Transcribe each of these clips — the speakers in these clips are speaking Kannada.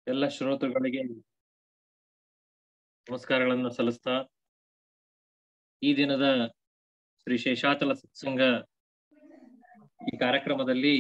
ಎಲ್ಲ ಶ್ರೋತೃಗಳಿಗೆ ನಮಸ್ಕಾರಗಳನ್ನು ಸಲ್ಲಿಸ್ತಾ ಈ ದಿನದ ಶ್ರೀ ಶೇಷಾಚಲ ಸತ್ಸಂಗ ಈ ಕಾರ್ಯಕ್ರಮದಲ್ಲಿ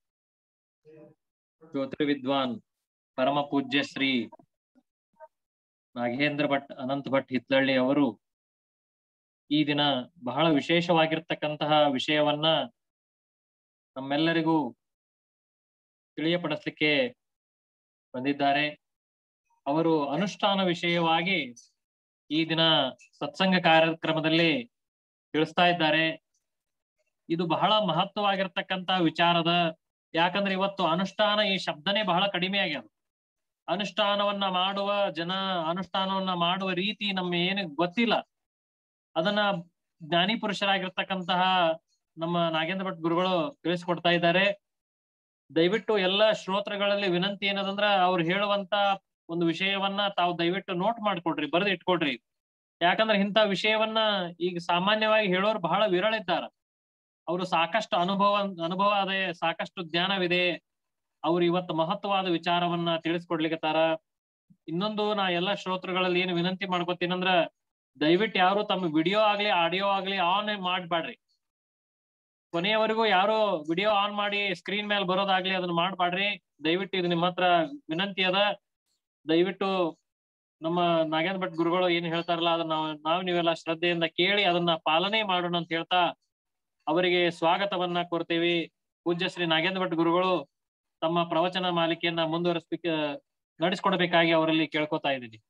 ಜ್ಯೋತಿ ವಿದ್ವಾನ್ ಪರಮ ಪೂಜ್ಯ ಶ್ರೀ ನಾಗೇಂದ್ರ ಭಟ್ ಅನಂತ ಭಟ್ ಹಿತ್ಲಳ್ಳಿ ಅವರು ಈ ದಿನ ಬಹಳ ವಿಶೇಷವಾಗಿರ್ತಕ್ಕಂತಹ ವಿಷಯವನ್ನ ನಮ್ಮೆಲ್ಲರಿಗೂ ತಿಳಿಯಪಡಿಸ್ಲಿಕ್ಕೆ ಬಂದಿದ್ದಾರೆ ಅವರು ಅನುಷ್ಠಾನ ವಿಷಯವಾಗಿ ಈ ದಿನ ಸತ್ಸಂಗ ಕಾರ್ಯಕ್ರಮದಲ್ಲಿ ತಿಳಿಸ್ತಾ ಇದ್ದಾರೆ ಇದು ಬಹಳ ಮಹತ್ವವಾಗಿರ್ತಕ್ಕಂತ ವಿಚಾರದ ಯಾಕಂದ್ರೆ ಇವತ್ತು ಅನುಷ್ಠಾನ ಈ ಶಬ್ದನೇ ಬಹಳ ಕಡಿಮೆ ಆಗ್ಯದ ಅನುಷ್ಠಾನವನ್ನ ಮಾಡುವ ಜನ ಅನುಷ್ಠಾನವನ್ನ ಮಾಡುವ ರೀತಿ ನಮ್ಮ ಏನು ಗೊತ್ತಿಲ್ಲ ಅದನ್ನ ಜ್ಞಾನಿ ಪುರುಷರಾಗಿರ್ತಕ್ಕಂತಹ ನಮ್ಮ ನಾಗೇಂದ್ರ ಭಟ್ ಗುರುಗಳು ತಿಳಿಸ್ಕೊಡ್ತಾ ಇದ್ದಾರೆ ದಯವಿಟ್ಟು ಎಲ್ಲ ಶ್ರೋತ್ರಗಳಲ್ಲಿ ವಿನಂತಿ ಏನದಂದ್ರ ಅವ್ರು ಹೇಳುವಂತ ಒಂದು ವಿಷಯವನ್ನ ತಾವು ದಯವಿಟ್ಟು ನೋಟ್ ಮಾಡ್ಕೊಡ್ರಿ ಬರೆದು ಇಟ್ಕೊಡ್ರಿ ಯಾಕಂದ್ರೆ ಇಂಥ ವಿಷಯವನ್ನ ಈಗ ಸಾಮಾನ್ಯವಾಗಿ ಹೇಳೋರು ಬಹಳ ವಿರಳ ಇದ್ದಾರ ಅವರು ಸಾಕಷ್ಟು ಅನುಭವ ಅನುಭವ ಅದೇ ಸಾಕಷ್ಟು ಜ್ಞಾನವಿದೆ ಅವ್ರು ಇವತ್ತು ಮಹತ್ವವಾದ ವಿಚಾರವನ್ನ ತಿಳಿಸ್ಕೊಡ್ಲಿಕ್ಕತ್ತಾರ ಇನ್ನೊಂದು ನಾ ಎಲ್ಲಾ ಶ್ರೋತೃಗಳಲ್ಲಿ ಏನು ವಿನಂತಿ ಮಾಡ್ಕೊತೀನಂದ್ರ ದಯವಿಟ್ಟು ಯಾರು ತಮ್ಮ ವಿಡಿಯೋ ಆಗ್ಲಿ ಆಡಿಯೋ ಆಗ್ಲಿ ಆನ್ ಮಾಡ್ಬೇಡ್ರಿ ಕೊನೆಯವರೆಗೂ ಯಾರು ವಿಡಿಯೋ ಆನ್ ಮಾಡಿ ಸ್ಕ್ರೀನ್ ಮೇಲೆ ಬರೋದಾಗ್ಲಿ ಅದನ್ನ ಮಾಡ್ಬೇಡ್ರಿ ದಯವಿಟ್ಟು ಇದು ನಿಮ್ಮ ಹತ್ರ ವಿನಂತಿ ಅದ ದಯವಿಟ್ಟು ನಮ್ಮ ನಾಗೇಂದ್ರ ಭಟ್ ಗುರುಗಳು ಏನ್ ಹೇಳ್ತಾರಲ್ಲ ಅದನ್ನ ನಾವು ನಾವು ನೀವೆಲ್ಲ ಶ್ರದ್ಧೆಯಿಂದ ಕೇಳಿ ಅದನ್ನ ಪಾಲನೆ ಮಾಡೋಣ ಅಂತ ಹೇಳ್ತಾ ಅವರಿಗೆ ಸ್ವಾಗತವನ್ನ ಕೋರ್ತೇವೆ ಪೂಜ್ಯ ಶ್ರೀ ನಾಗೇಂದ್ರ ಭಟ್ ಗುರುಗಳು ತಮ್ಮ ಪ್ರವಚನ ಮಾಲಿಕೆಯನ್ನ ಮುಂದುವರಿಸ್ಲಿಕ್ಕೆ ನಡೆಸ್ಕೊಡ್ಬೇಕಾಗಿ ಅವರಲ್ಲಿ ಕೇಳ್ಕೊತಾ ಇದ್ದೀನಿ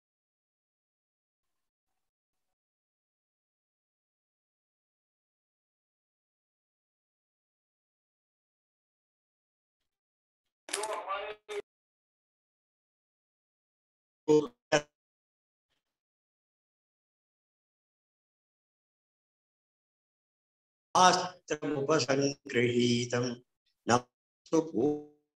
शास्त्रमुपसङ्गृहीतं नमस्तु भू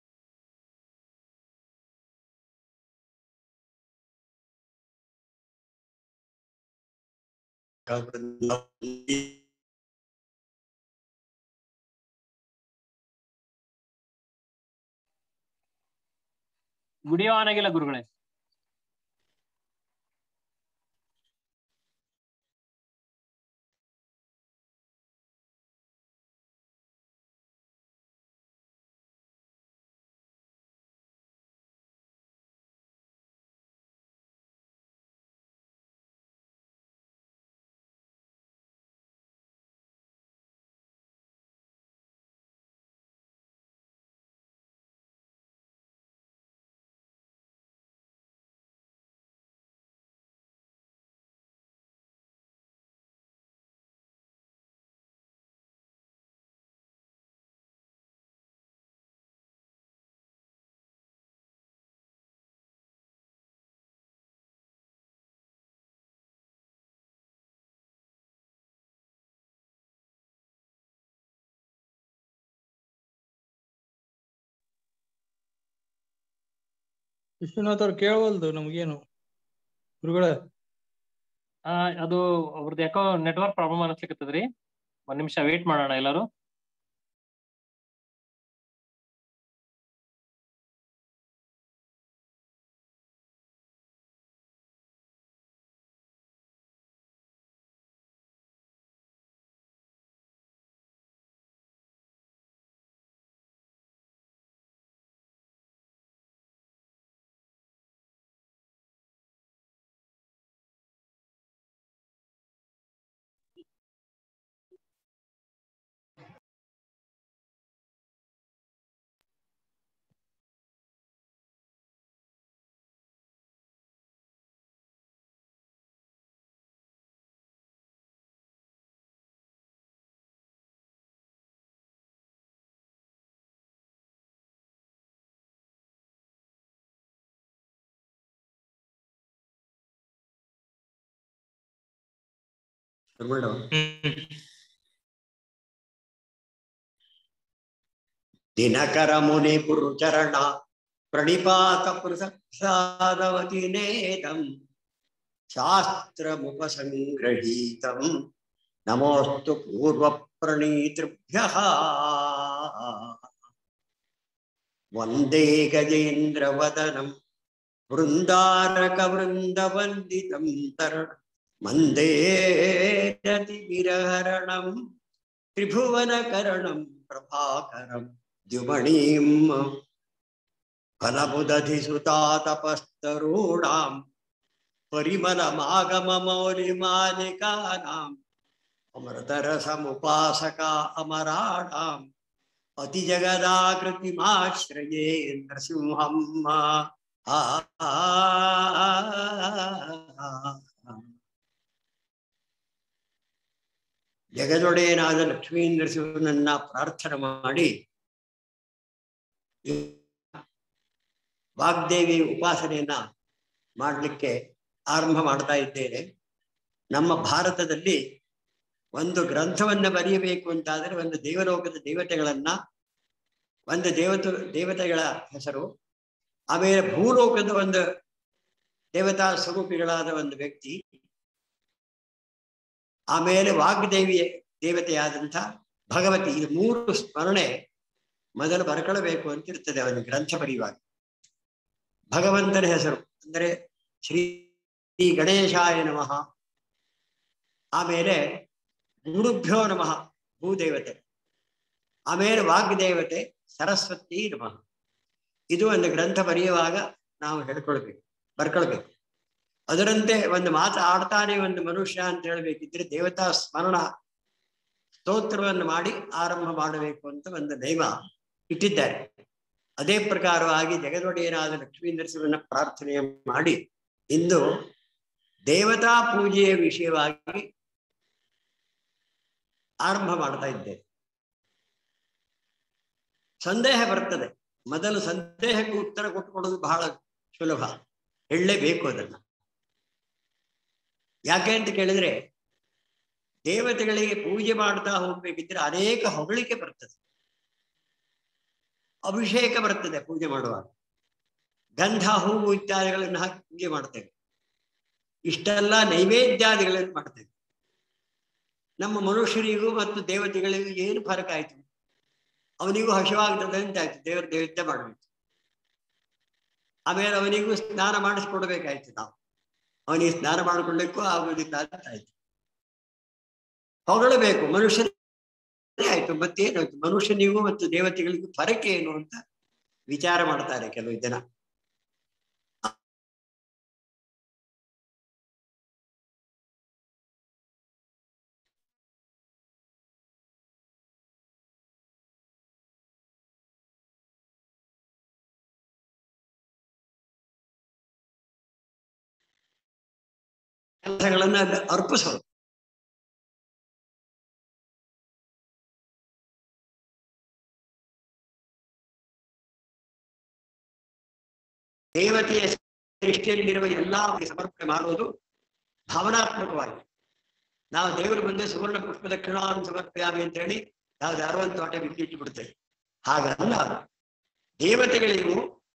ವಿಡಿಯೋ ಆನ್ ಆಗಿಲ್ಲ ಗುರುಗಳೇ ವಿಶ್ವನಾಥ್ ಅವ್ರು ಕೇಳವಲ್ದು ನಮ್ಗೇನು ಗುರುಗಳ ಆ ಅದು ಅವ್ರದ್ದು ಯಾಕೋ ನೆಟ್ವರ್ಕ್ ಪ್ರಾಬ್ಲಮ್ ಅನಿಸ್ಲಿಕ್ಕತ್ತದ್ರಿ ಒಂದ್ ನಿಮಿಷ ವೇಟ್ ಮಾಡೋಣ ಎಲ್ಲರೂ ದಿನಕರ ಮುನಿ ಗುರುಚರಣ ಪ್ರಣಿಪಾತ ಪ್ರಸಾದವತಿ ನೇದಂ ಶಾಸ್ತ್ರಮುಪಸಂಗ್ರಹೀತಂ ನಮೋಸ್ತು ಪೂರ್ವ ಪ್ರಣೀತೃಭ್ಯಃ ವಂದೇ ಗಜೇಂದ್ರವದನಂ ವೃಂದಾರಕ ವೃಂದವಂದಿತಂ ತರಣ ಮಂದೇರತಿ ವಿರಹರಣಂ ತ್ರಿಭುವನಕರಣಂ ಪ್ರಭಾಕರಂ ದ್ಯುಮಣೀಂ ಫಲಬುದಧಿಸುತಾತಪಸ್ತರೂಣಾಂ ಪರಿಮಲಮಾಗಮಮೌಲಿಮಾಲಿಕಾನಾಂ ಅಮೃತರಸमुपासका ಅಮರಾಣಾಂ ಅತಿಜಗದಾಕೃತಿಮಾಶ್ರಯೇ ನೃಸಿಂಹಂ ಆ ಜಗದೊಡೆಯನಾದ ಲಕ್ಷ್ಮೀ ನರಸಿಂಹನನ್ನ ಪ್ರಾರ್ಥನೆ ಮಾಡಿ ವಾಗ್ದೇವಿ ಉಪಾಸನೆಯನ್ನ ಮಾಡಲಿಕ್ಕೆ ಆರಂಭ ಮಾಡ್ತಾ ಇದ್ದೇನೆ ನಮ್ಮ ಭಾರತದಲ್ಲಿ ಒಂದು ಗ್ರಂಥವನ್ನ ಬರೆಯಬೇಕು ಅಂತಾದರೆ ಒಂದು ದೇವಲೋಕದ ದೇವತೆಗಳನ್ನ ಒಂದು ದೇವತ ದೇವತೆಗಳ ಹೆಸರು ಆಮೇಲೆ ಭೂಲೋಕದ ಒಂದು ದೇವತಾ ಸ್ವರೂಪಿಗಳಾದ ಒಂದು ವ್ಯಕ್ತಿ ಆಮೇಲೆ ವಾಗ್ದೇವಿಯ ದೇವತೆಯಾದಂಥ ಭಗವತಿ ಇದು ಮೂರು ಸ್ಮರಣೆ ಮೊದಲು ಬರ್ಕೊಳ್ಬೇಕು ಅಂತ ಇರ್ತದೆ ಅವನು ಗ್ರಂಥ ಬರೆಯುವಾಗ ಭಗವಂತನ ಹೆಸರು ಅಂದರೆ ಶ್ರೀ ಗಣೇಶಾಯ ನಮಃ ಆಮೇಲೆ ಗುರುಭ್ಯೋ ನಮಃ ಭೂದೇವತೆ ಆಮೇಲೆ ವಾಗ್ದೇವತೆ ಸರಸ್ವತಿ ನಮಃ ಇದು ಒಂದು ಗ್ರಂಥ ಬರೆಯುವಾಗ ನಾವು ಹೇಳ್ಕೊಳ್ಬೇಕು ಬರ್ಕೊಳ್ಬೇಕು ಅದರಂತೆ ಒಂದು ಮಾತು ಆಡ್ತಾನೆ ಒಂದು ಮನುಷ್ಯ ಅಂತ ಹೇಳ್ಬೇಕಿದ್ರೆ ದೇವತಾ ಸ್ಮರಣ ಸ್ತೋತ್ರವನ್ನು ಮಾಡಿ ಆರಂಭ ಮಾಡಬೇಕು ಅಂತ ಒಂದು ದೈವ ಇಟ್ಟಿದ್ದಾರೆ ಅದೇ ಪ್ರಕಾರವಾಗಿ ಜಗದೊಡೆಯನಾದ ಲಕ್ಷ್ಮೀ ನರಸಿಂಹನ ಪ್ರಾರ್ಥನೆ ಮಾಡಿ ಇಂದು ದೇವತಾ ಪೂಜೆಯ ವಿಷಯವಾಗಿ ಆರಂಭ ಮಾಡ್ತಾ ಇದ್ದೇವೆ ಸಂದೇಹ ಬರ್ತದೆ ಮೊದಲು ಸಂದೇಹಕ್ಕೆ ಉತ್ತರ ಕೊಟ್ಟುಕೊಡೋದು ಬಹಳ ಸುಲಭ ಹೇಳಲೇಬೇಕು ಅದನ್ನ ಯಾಕೆ ಅಂತ ಕೇಳಿದ್ರೆ ದೇವತೆಗಳಿಗೆ ಪೂಜೆ ಮಾಡ್ತಾ ಹೋಗ್ಬೇಕಿದ್ರೆ ಅನೇಕ ಹೊಗಳಿಕೆ ಬರ್ತದೆ ಅಭಿಷೇಕ ಬರ್ತದೆ ಪೂಜೆ ಮಾಡುವಾಗ ಗಂಧ ಹೂವು ಇತ್ಯಾದಿಗಳನ್ನು ಹಾಕಿ ಪೂಜೆ ಮಾಡ್ತೇವೆ ಇಷ್ಟೆಲ್ಲ ನೈವೇದ್ಯಾದಿಗಳನ್ನು ಮಾಡ್ತೇವೆ ನಮ್ಮ ಮನುಷ್ಯರಿಗೂ ಮತ್ತು ದೇವತೆಗಳಿಗೂ ಏನು ಫರಕ ಆಯ್ತು ಅವನಿಗೂ ಹಸಿವಾಗ್ತದೆ ಅಂತ ಆಯ್ತು ದೇವರ ನೈವೇದ್ಯ ಮಾಡಬೇಕು ಆಮೇಲೆ ಅವನಿಗೂ ಸ್ನಾನ ಮಾಡಿಸ್ಕೊಡ್ಬೇಕಾಯ್ತು ನಾವು ಅವನಿಗೆ ಸ್ನಾನ ಮಾಡಿಕೊಳ್ಳಿಕ್ಕೂ ಆಗುವುದಿಲ್ಲ ಅಂತ ಆಯ್ತು ಹೊಗಳಬೇಕು ಮನುಷ್ಯನೇ ಆಯ್ತು ಮತ್ತೇನಾಯ್ತು ಮನುಷ್ಯನಿಗೂ ಮತ್ತು ದೇವತೆಗಳಿಗೂ ಫರಕ ಏನು ಅಂತ ವಿಚಾರ ಮಾಡ್ತಾರೆ ಕೆಲವು ಜನ ಕೆಲಸಗಳನ್ನ ಅರ್ಪಿಸೋದು ದೇವತೆಯ ಸೃಷ್ಟಿಯಲ್ಲಿರುವ ಎಲ್ಲಾ ಅವರಿಗೆ ಸಮರ್ಪಣೆ ಮಾಡುವುದು ಭಾವನಾತ್ಮಕವಾಗಿ ನಾವು ದೇವರ ಮುಂದೆ ಸುವರ್ಣ ಪುಷ್ಪ ದಕ್ಷಿಣಾನ್ ಸಮರ್ಪಯಾಮಿ ಅಂತ ಹೇಳಿ ಯಾವ್ದು ಅರವತ್ತು ಆಟ ಬಿಟ್ಟಿಟ್ಟು ಬಿಡ್ತೇವೆ ಹಾಗಲ್ಲ ದೇವತೆಗಳಿಗೂ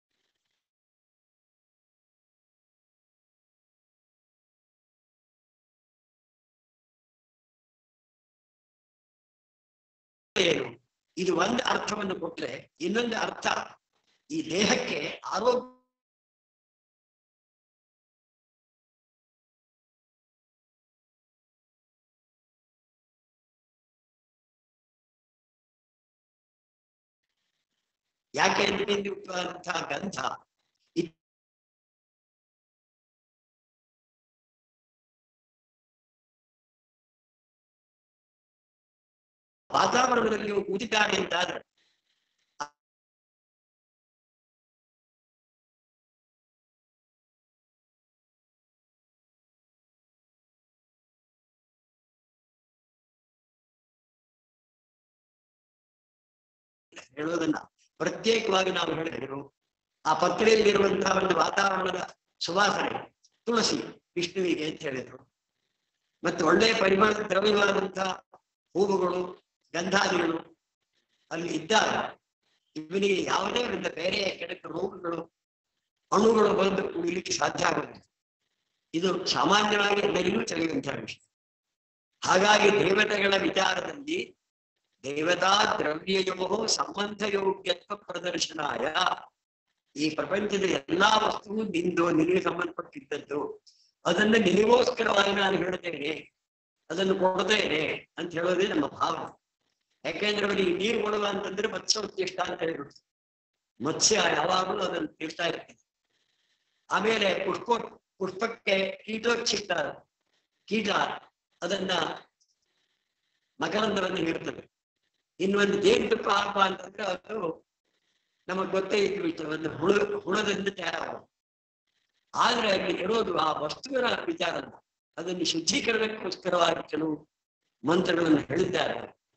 ಏನು ಇದು ಒಂದು ಅರ್ಥವನ್ನು ಕೊಟ್ರೆ ಇನ್ನೊಂದು ಅರ್ಥ ಈ ದೇಹಕ್ಕೆ ಆರೋಗ್ಯ ಯಾಕೆ ಅಂದ್ರೆ ಉಂಟಾದಂತಹ ಗಂಧ ಇ- ವಾತಾವರಣದಲ್ಲಿ ಕೂತಿದ್ದಾರೆ ಅಂತಾದ್ರೆ ಹೇಳೋದನ್ನ ಪ್ರತ್ಯೇಕವಾಗಿ ನಾವು ಹೇಳಿದರು ಆ ಪತ್ರೆಯಲ್ಲಿರುವಂತಹ ಒಂದು ವಾತಾವರಣದ ಸುವಾಸನೆ ತುಳಸಿ ವಿಷ್ಣುವಿಗೆ ಅಂತ ಹೇಳಿದರು ಮತ್ತು ಒಳ್ಳೆಯ ಪರಿಮಳ ದ್ರವ್ಯವಾದಂತಹ ಹೂವುಗಳು ಗಂಧಾದಿಗಳು ಅಲ್ಲಿ ಇದ್ದಾಗ ಇವನಿಗೆ ಯಾವುದೇ ಒಂದು ಬೇರೆ ಕೆಡಕ ರೋಗಗಳು ಅಣುಗಳು ಬಂದು ಉಳಿಲಿಕ್ಕೆ ಸಾಧ್ಯ ಆಗುವುದಿಲ್ಲ ಇದು ಸಾಮಾನ್ಯವಾಗಿ ಎಲ್ಲರಿಗೂ ತಿಳಿಯುವಂತಹ ವಿಷಯ ಹಾಗಾಗಿ ದೇವತೆಗಳ ವಿಚಾರದಲ್ಲಿ ದೇವತಾ ದ್ರವ್ಯಯೋ ಸಂಬಂಧ ಯೋಗ್ಯತ್ವ ಪ್ರದರ್ಶನಾಯ ಈ ಪ್ರಪಂಚದ ಎಲ್ಲಾ ವಸ್ತುವು ನಿಂದು ನಿನಗೆ ಸಂಬಂಧಪಟ್ಟಿದ್ದದ್ದು ಅದನ್ನ ನಿನಗೋಸ್ಕರವಾಗಿ ನಾನು ಹೇಳ್ತೇನೆ ಅದನ್ನು ಕೊಡ್ತೇನೆ ಅಂತ ಹೇಳೋದೇ ನಮ್ಮ ಭಾವನೆ ಯಾಕೆಂದ್ರೆ ಅವರಿಗೆ ನೀರು ಕೊಡುವ ಅಂತಂದ್ರೆ ಮತ್ಸ್ಯೋತ್ಕೃಷ್ಟ ಅಂತ ಹೇಳಿಬಿಡ್ತು ಮತ್ಸ್ಯ ಯಾವಾಗಲೂ ಅದನ್ನು ತೀರ್ತಾ ಇರ್ತದೆ ಆಮೇಲೆ ಪುಷ್ಪ ಪುಷ್ಪಕ್ಕೆ ಕೀಟೋಚ್ಛಿಷ್ಟ ಕೀಟ ಅದನ್ನ ಮಕರಂದವನ್ನು ನೀಡ್ತದೆ ಇನ್ನೊಂದು ಜೇನುತುಪ್ಪ ಹಾಕುವ ಅಂತಂದ್ರೆ ಅದು ನಮಗ್ ಗೊತ್ತೇ ಇತ್ತು ವಿಷಯ ಒಂದು ಹುಳ ಹುಳದಿಂದ ತಯಾರಾಗ ಆದ್ರೆ ಅಲ್ಲಿ ಇರೋದು ಆ ವಸ್ತುವಿನ ವಿಚಾರ ಅಲ್ಲ. ಅದನ್ನು ಶುದ್ಧೀಕರಣಕ್ಕೋಸ್ಕರವಾಗಿ ಕೆಲವು ಮಂತ್ರಗಳನ್ನು ಹೇಳಿದ್ದಾರೆ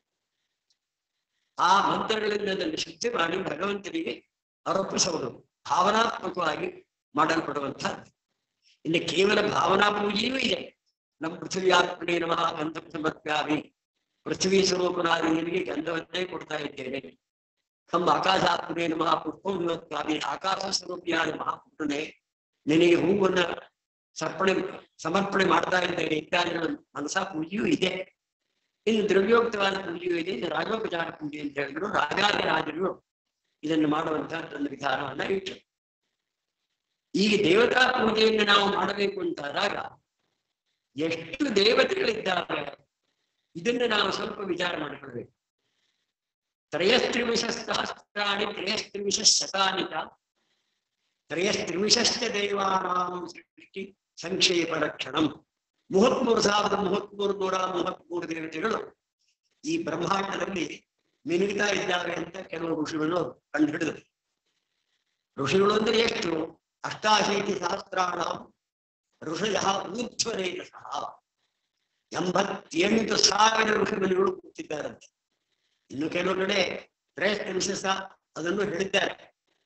ಆ ಮಂತ್ರಗಳಿಂದ ಅದನ್ನು ಶುದ್ಧಿ ಮಾಡಿ ಭಗವಂತನಿಗೆ ಅರ್ಪಿಸುವುದು ಭಾವನಾತ್ಮಕವಾಗಿ ಮಾಡಲ್ಪಡುವಂತಹದ್ದು ಇನ್ನು ಕೇವಲ ಭಾವನಾ ಪೂಜೆಯೂ ಇದೆ ನಮ್ಮ ಪೃಥ್ವಿಯಾತ್ಮನೇ ನಮಃ ಗಂಧ ಸಮರ್ಪ್ಯಾಮಿ ಪೃಥ್ವಿ ಸ್ವರೂಪನಾದ ನಿನಗೆ ಗಂಧವನ್ನೇ ಕೊಡ್ತಾ ಇದ್ದೇನೆ ನಮ್ಮ ಆಕಾಶಾತ್ಮನೇ ನಮಃ ಪುಷ್ಪೋನ್ಮತ್ಯಾಮಿ ಆಕಾಶ ಸ್ವರೂಪಿಯಾದ ಮಹಾಪುರುಷನೇ ನಿನಗೆ ಹೂವನ್ನ ಸರ್ಪಣೆ ಸಮರ್ಪಣೆ ಮಾಡ್ತಾ ಇದ್ದೇನೆ ಇತ್ಯಾದಿಗಳ ಮನಸಾ ಪೂಜೆಯೂ ಇದೆ ಇನ್ನು ದ್ರವ್ಯೋಕ್ತವಾದ ಪೂಜೆಯೂ ಇದೆ ಇದು ರಾಜೋಪಚಾರ ಪೂಜೆ ಅಂತ ಹೇಳಿದ್ರು ರಾಜಾದಿರಾಜರು ಇದನ್ನು ಮಾಡುವಂತಹ ಒಂದು ವಿಧಾನವನ್ನ ಇಟ್ಟರು ಈಗ ದೇವತಾ ಪೂಜೆಯನ್ನು ನಾವು ಮಾಡಬೇಕು ಅಂತಾದಾಗ ಎಷ್ಟು ದೇವತೆಗಳಿದ್ದಾವೆ ಇದನ್ನು ನಾವು ಸ್ವಲ್ಪ ವಿಚಾರ ಮಾಡಿಕೊಳ್ಬೇಕು ತ್ರಯಸ್ತ್ರಿವಿಶ ಸಹಸ್ರಾಣಿ ತ್ರಯಸ್ತ್ರಿವಿಶ ಶತಾನಿ ಚ ತ್ರಯಸ್ತ್ರಿವಿಶಶ್ಚ ದೇವಾನಾಂ ಸೃಷ್ಟಿ ಸಂಕ್ಷೇಪ ಲಕ್ಷಣಂ ಮೂವತ್ಮೂರು ಸಾವಿರದ ಮೂವತ್ಮೂರು ನೂರ ಮೂವತ್ಮೂರು ದೇವತೆಗಳು ಈ ಬ್ರಹ್ಮಾಂಡದಲ್ಲಿ ಮಿನುಗ್ತಾ ಇದ್ದಾವೆ ಅಂತ ಕೆಲವು ಋಷಿಗಳು ಕಂಡುಹಿಡಿದರು ಋಷಿಗಳು ಅಂದ್ರೆ ಎಷ್ಟು ಅಷ್ಟಾಶೀತಿ ಸಹಸ್ರಾಣ ಋಷಯ ಊರ್ಧ್ವರೇನ ಸಹ ಎಂಬತ್ತೆಂಟು ಸಾವಿರ ಋಷಿಮುನಿಗಳು ಕೂತಿದ್ದಾರಂತೆ ಇನ್ನು ಕೆಲವು ಕಡೆ ತ್ರಯಸ್ತ್ರಿವಿಶ ಅದನ್ನು ಹೇಳಿದ್ದಾರೆ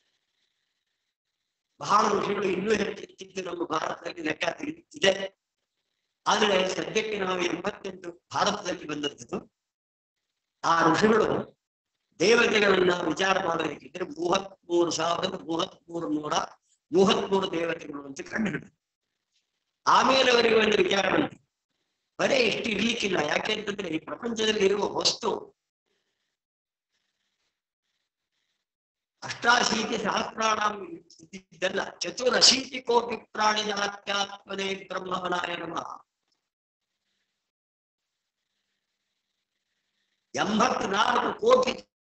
ಬಹಳ ಋಷಿಗಳು ಇನ್ನೂ ಹೆಚ್ಚಿದ್ದು ನಮ್ಮ ಭಾರತದಲ್ಲಿ ಲೆಕ್ಕ ತಿಳಿಯುತ್ತಿದೆ ಆದರೆ ಸದ್ಯಕ್ಕೆ ನಾವು ಎಂಬತ್ತೆಂಟು ಭಾರತದಲ್ಲಿ ಬಂದದ್ದು ಆ ಋಷಿಗಳು ದೇವತೆಗಳನ್ನ ವಿಚಾರ ಮಾಡಬೇಕಿದ್ರೆ ಮೂವತ್ಮೂರು ಸಾವಿರದ ಮೂವತ್ಮೂರು ನೂರ ಮೂವತ್ಮೂರು ದೇವತೆಗಳು ಅಂತ ಕಂಡುಹಿಡಿದು ಆಮೇಲೆ ಅವರಿಗೆ ಒಂದು ವಿಚಾರ ಬಂತು ಬರೇ ಇಷ್ಟು ಇರ್ಲಿಕ್ಕಿಲ್ಲ ಯಾಕೆ ಅಂತಂದ್ರೆ ಈ ಪ್ರಪಂಚದಲ್ಲಿ ಇರುವ ವಸ್ತು ಅಷ್ಟಾಶೀತಿ ಸಹಸ್ರಾಣ ಇದ್ದಿದ್ದಲ್ಲ ಚತುರಶೀತಿ ಕೋಟಿ ಪ್ರಾಣಿ ಜಾತ್ಯಾತ್ಮನೇ ಬ್ರಹ್ಮವನಾಯ ನಮಃ ಎಂಬತ್ನಾಲ್ಕು ಕೋಟಿ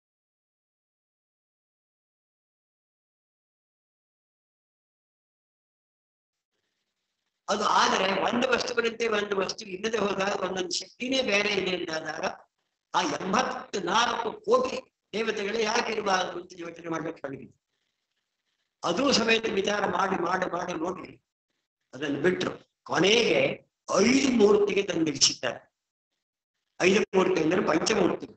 ಅದು ಆದರೆ ಒಂದು ವಸ್ತುವಿನಂತೆ ಒಂದು ವಸ್ತು ಇಲ್ಲದೆ ಹೋದಾಗ ಒಂದೊಂದು ಶಕ್ತಿನೇ ಬೇರೆ ಇದೆ ಅಂತಾದಾಗ ಆ ಎಂಬತ್ ನಾಲ್ಕು ಕೋಟಿ ದೇವತೆಗಳು ಯಾಕೆ ಇರಬಾರದು ಅಂತ ಯೋಚನೆ ಮಾಡ್ಬೇಕು ಹೇಳಿದ್ರು ಅದು ಸಮೇತ ವಿಚಾರ ಮಾಡಿ ಮಾಡಿ ಮಾಡಿ ನೋಡಿ ಅದನ್ನು ಬಿಟ್ರು ಕೊನೆಗೆ ಐದು ಮೂರ್ತಿಗೆ ತಂದು ನಿಲ್ಲಿಸಿದ್ದಾರೆ ಐದು ಮೂರ್ತಿ ಅಂದ್ರೆ ಪಂಚಮೂರ್ತಿ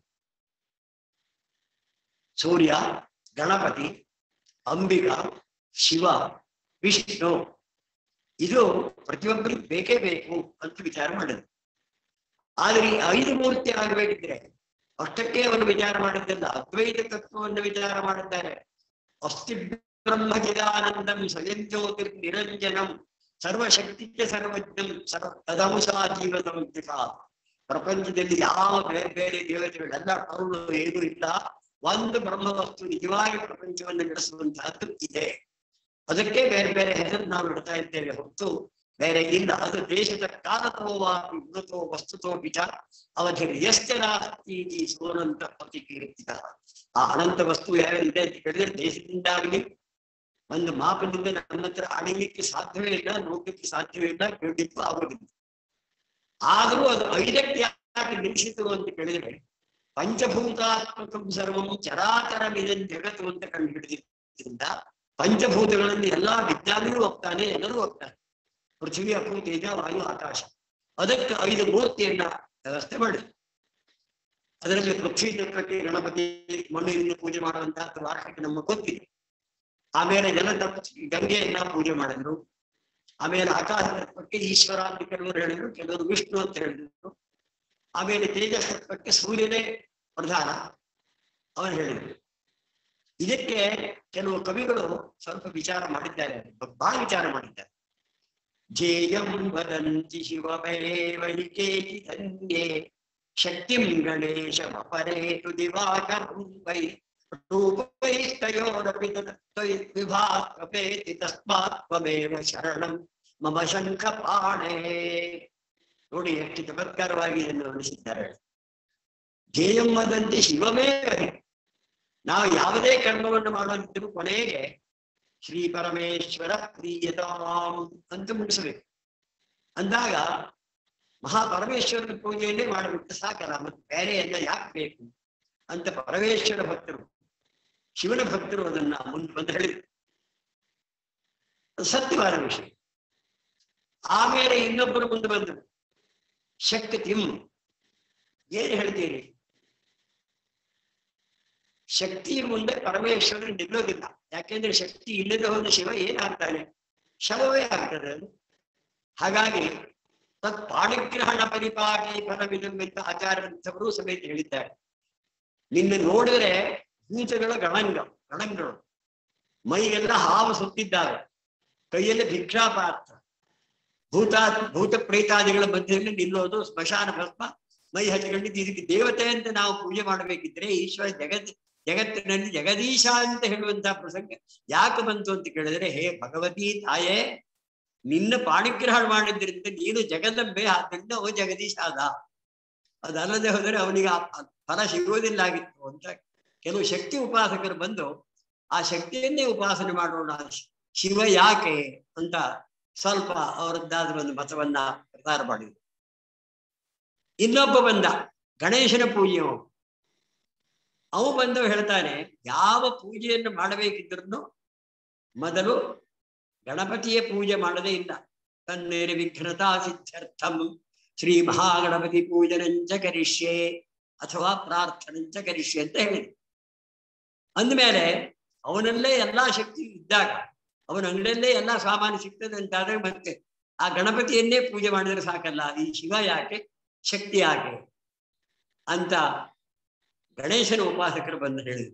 ಸೂರ್ಯ ಗಣಪತಿ ಅಂಬಿಗ ಶಿವ ವಿಷ್ಣು ಇದು ಪ್ರತಿಯೊಬ್ಬರಿಗೂ ಬೇಕೇ ಬೇಕು ಅಂತ ವಿಚಾರ ಮಾಡಿದ್ರು ಆದ್ರೆ ಈ ಐದು ಮೂರ್ತಿ ಆಗಬೇಕಿದ್ರೆ ಅಷ್ಟಕ್ಕೆ ಅವರು ವಿಚಾರ ಮಾಡಿದ್ದಲ್ಲ ಅದ್ವೈತ ತತ್ವವನ್ನು ವಿಚಾರ ಮಾಡಿದ್ದಾರೆ ಅಸ್ತಿ ಬ್ರಹ್ಮ ಚಿದಾನಂದಂ ಸ್ವಯಂ ಜ್ಯೋತಿರ್ ನಿರಂಜನಂ ಸರ್ವಶಕ್ತಿಗೆ ಸರ್ವಜ್ಞಂ ಸರ್ವ ತದಂಶ ಜೀವನಂತಿಕ ಪ್ರಪಂಚದಲ್ಲಿ ಯಾವ ಬೇರೆ ಬೇರೆ ದೇವತೆಗಳೆಲ್ಲ ಟೌಲು ಏನೂ ಇಲ್ಲ ಒಂದು ಬ್ರಹ್ಮ ವಸ್ತು ನಿಜವಾಗಿ ಪ್ರಪಂಚವನ್ನು ನಡೆಸುವಂತಹದ್ದು ಇದೆ ಅದಕ್ಕೆ ಬೇರೆ ಬೇರೆ ಹೆಸರು ನಾವು ಇಡ್ತಾ ಇದ್ದೇವೆ ಹೊತ್ತು ಬೇರೆ ಇಲ್ಲ ಅದು ದೇಶದ ಕಾಲತೋವಾ ಮೃತೋ ವಸ್ತುತೋ ವಿಚಾರ ಅವಧಿ ಎಷ್ಟ ನಾಸ್ತಿ ಈ ಸೋನಂತ ಪ್ರತಿಕೀರ್ತಿತ ಆ ಅನಂತ ವಸ್ತು ಯಾವ್ಯಾವಿದೆ ಅಂತ ಹೇಳಿದ್ರೆ ದೇಶದಿಂದಾಗಲಿ ಒಂದು ಮಾಪದಿಂದ ನನ್ನ ಹತ್ರ ಅಣಿಲಿಕ್ಕೆ ಸಾಧ್ಯವೇ ಇಲ್ಲ ನೋಡ್ಲಿಕ್ಕೆ ಸಾಧ್ಯವೇ ಇಲ್ಲ ಕೇಳಲಿಕ್ಕೂ ಆಗೋದಿಲ್ಲ ಆದರೂ ಅದು ಐದಕ್ಕೆ ಯಾಕೆ ನಿಲ್ಲಿಸಿತು ಅಂತ ಕೇಳಿದ್ರೆ ಪಂಚಭೂತಾತ್ಮಕಂ ಸರ್ವಂ ಚರಾಚರ ಮಿದನ್ ಜಗತ್ತು ಅಂತ ಕಂಡು ಹಿಡಿದಿದ್ದರಿಂದ ಪಂಚಭೂತಗಳಲ್ಲಿ ಎಲ್ಲಾ ವಿಜ್ಞಾನಿಗಳು ಹೋಗ್ತಾನೆ ಎಲ್ಲರೂ ಹೋಗ್ತಾರೆ ಪೃಥ್ವಿ ಅಪ್ಪು ತೇಜ ವಾಯು ಆಕಾಶ ಅದಕ್ಕೆ ಐದು ಮೂರ್ತಿಯನ್ನ ವ್ಯವಸ್ಥೆ ಮಾಡಿ ಅದರಲ್ಲಿ ಪೃಥ್ವಿ ತತ್ವಕ್ಕೆ ಗಣಪತಿ ಮಣ್ಣಿನಿಂದ ಪೂಜೆ ಮಾಡುವಂತಹ ವಾರ್ಷಿಕ ನಮ್ಮ ಗೊತ್ತಿದೆ ಆಮೇಲೆ ಜಲ ಗಂಗೆಯನ್ನ ಪೂಜೆ ಮಾಡಿದ್ರು ಆಮೇಲೆ ಆಕಾಶ ತತ್ವಕ್ಕೆ ಈಶ್ವರ ಅಂತ ಕೆಲವರು ಹೇಳಿದ್ರು ಕೆಲವರು ವಿಷ್ಣು ಅಂತ ಹೇಳಿದ್ರು ಆಮೇಲೆ ತೇಜಸ್ ತತ್ವಕ್ಕೆ ಸೂರ್ಯನೇ ಪ್ರಧಾನ ಅವನು ಹೇಳಿದ್ರು ಇದಕ್ಕೆ ಕೆಲವು ಕವಿಗಳು ಸ್ವಲ್ಪ ವಿಚಾರ ಮಾಡಿದ್ದಾರೆ ಬಹಳ ವಿಚಾರ ಮಾಡಿದ್ದಾರೆ ಜೇಯಂ ವದಂತಿ ಶಿವಮೇವೈಕೇಚಿತನ್ಯೇ ಶಕ್ತಿಂ ಗಣೇಶ ಪರೇತು ದಿವಾಕರಂ ವೈ ರೂಪೈಸ್ತಯೋರಪಿ ತ್ವಯಿ ವಿಭಾತ್ವಪೇತಿ ತಸ್ಮಾತ್ ತ್ವಮೇವ ಶರಣಂ ಮಮ ಶಂಖಪಾಣೆ ನೋಡಿ ಎಷ್ಟು ಚಮತ್ಕಾರವಾಗಿ ಇದನ್ನು ವರ್ಣಿಸಿದ್ದಾರೆ ಧ್ಯೇಯಮ್ಮದಂತೆ ಶಿವಮೇ ನಾವು ಯಾವುದೇ ಕರ್ಮವನ್ನು ಮಾಡುವಂತಿದ್ರು ಕೊನೆಗೆ ಶ್ರೀ ಪರಮೇಶ್ವರ ಪ್ರೀಯತಾಂ ಅಂತ ಮುಗಿಸಬೇಕು ಅಂದಾಗ ಮಹಾಪರಮೇಶ್ವರನ ಪೂಜೆಯನ್ನೇ ಮಾಡಿಬಿಟ್ಟು ಸಾಕಲ್ಲ ಮತ್ತೆ ಬೇರೆಯನ್ನ ಯಾಕೆ ಬೇಕು ಅಂತ ಪರಮೇಶ್ವರ ಭಕ್ತರು ಶಿವನ ಭಕ್ತರು ಅದನ್ನ ಮುಂದೆ ಬಂದು ಹೇಳಿದ್ರು ಅದು ಸತ್ಯವಾದ ವಿಷಯ ಆಮೇಲೆ ಇನ್ನೊಬ್ಬರು ಮುಂದೆ ಬಂದರು ಶಕ್ತಿಂ ಏನ್ ಹೇಳ್ತೀರಿ ಶಕ್ತಿಯ ಮುಂದೆ ಪರಮೇಶ್ವರ ನಿಲ್ಲೋದಿಲ್ಲ ಯಾಕೆಂದ್ರೆ ಶಕ್ತಿ ಇಲ್ಲದೆ ಹೋದ ಶಿವ ಏನಾಗ್ತಾನೆ ಶವವೇ ಆಗ್ತದೆ ಅದು ಹಾಗಾಗಿ ತತ್ ಪಾಣಿಗ್ರಹಣ ಪರಿಪಾಟಿ ಫಲವಿಲಂಬಿತ ಆಚಾರ್ಯಂಥವರು ಸಮೇತ ಹೇಳಿದ್ದಾರೆ ನಿನ್ನ ನೋಡಿದ್ರೆ ಭೂತಗಳ ಗಣಂಗ ಗಣಂಗಳು ಮೈಗೆಲ್ಲ ಹಾವು ಸುತ್ತಿದ್ದಾವೆ ಕೈಯಲ್ಲಿ ಭಿಕ್ಷಾಪಾತ್ರ ಭೂತ ಭೂತ ಪ್ರೇತಾದಿಗಳ ಮಧ್ಯದಲ್ಲಿ ನಿಲ್ಲೋದು ಸ್ಮಶಾನ ಭಸ್ಮ ಮೈ ಹಚ್ಕೊಂಡಿದ್ದು ಇದಕ್ಕೆ ದೇವತೆ ಅಂತ ನಾವು ಪೂಜೆ ಮಾಡಬೇಕಿದ್ರೆ ಈಶ್ವರ ಜಗತ್ ಜಗತ್ತಿನಲ್ಲಿ ಜಗದೀಶ ಅಂತ ಹೇಳುವಂತಹ ಪ್ರಸಂಗ ಯಾಕೆ ಬಂತು ಅಂತ ಕೇಳಿದ್ರೆ ಹೇ ಭಗವತಿ ತಾಯೇ ನಿನ್ನ ಪಾಣಿಗ್ರಹಣ ಮಾಡಿದ್ರಿಂದ ನೀನು ಜಗದಂಬೆ ಆದ್ದರಿಂದ ಅವ ಜಗದೀಶ ಆದ ಅದಲ್ಲದೆ ಹೋದರೆ ಅವನಿಗೆ ಆ ಫಲ ಸಿಗುವುದಿಲ್ಲ ಆಗಿತ್ತು ಅಂತ ಕೆಲವು ಶಕ್ತಿ ಉಪಾಸಕರು ಬಂದು ಆ ಶಕ್ತಿಯನ್ನೇ ಉಪಾಸನೆ ಮಾಡೋಣ ಶಿವ ಯಾಕೆ ಅಂತ ಸ್ವಲ್ಪ ಅವರದ್ದಾದ ಒಂದು ಮತವನ್ನ ಪ್ರಚಾರ ಮಾಡಿದ್ರು ಇನ್ನೊಬ್ಬ ಬಂದ ಗಣೇಶನ ಪೂಜೆಯು ಅವು ಬಂದು ಹೇಳ್ತಾನೆ ಯಾವ ಪೂಜೆಯನ್ನು ಮಾಡಬೇಕಿದ್ರು ಮೊದಲು ಗಣಪತಿಯ ಪೂಜೆ ಮಾಡದೇ ಇಲ್ಲ ತನ್ನೇರಿ ವಿಘ್ನತಾ ಸಿದ್ಧರ್ಥಂ ಶ್ರೀ ಮಹಾಗಣಪತಿ ಪೂಜನಂಚ ಕರಿಷ್ಯೆ ಅಥವಾ ಪ್ರಾರ್ಥನಂಚ ಕರಿಷ್ಯೆ ಅಂತ ಹೇಳಿದ್ರು ಅಂದಮೇಲೆ ಅವನಲ್ಲೇ ಎಲ್ಲಾ ಶಕ್ತಿ ಇದ್ದಾಗ ಅವನ ಅಂಗಡಿಯಲ್ಲೇ ಎಲ್ಲಾ ಸಾಮಾನು ಸಿಗ್ತದೆ ಅಂತಾದ್ರೆ ಮತ್ತೆ ಆ ಗಣಪತಿಯನ್ನೇ ಪೂಜೆ ಮಾಡಿದ್ರೆ ಸಾಕಲ್ಲ ಈ ಶಿವ ಯಾಕೆ ಶಕ್ತಿ ಯಾಕೆ ಅಂತ ಗಣೇಶನ ಉಪಾಸಕರು ಬಂದು ಹೇಳಿದ್ರು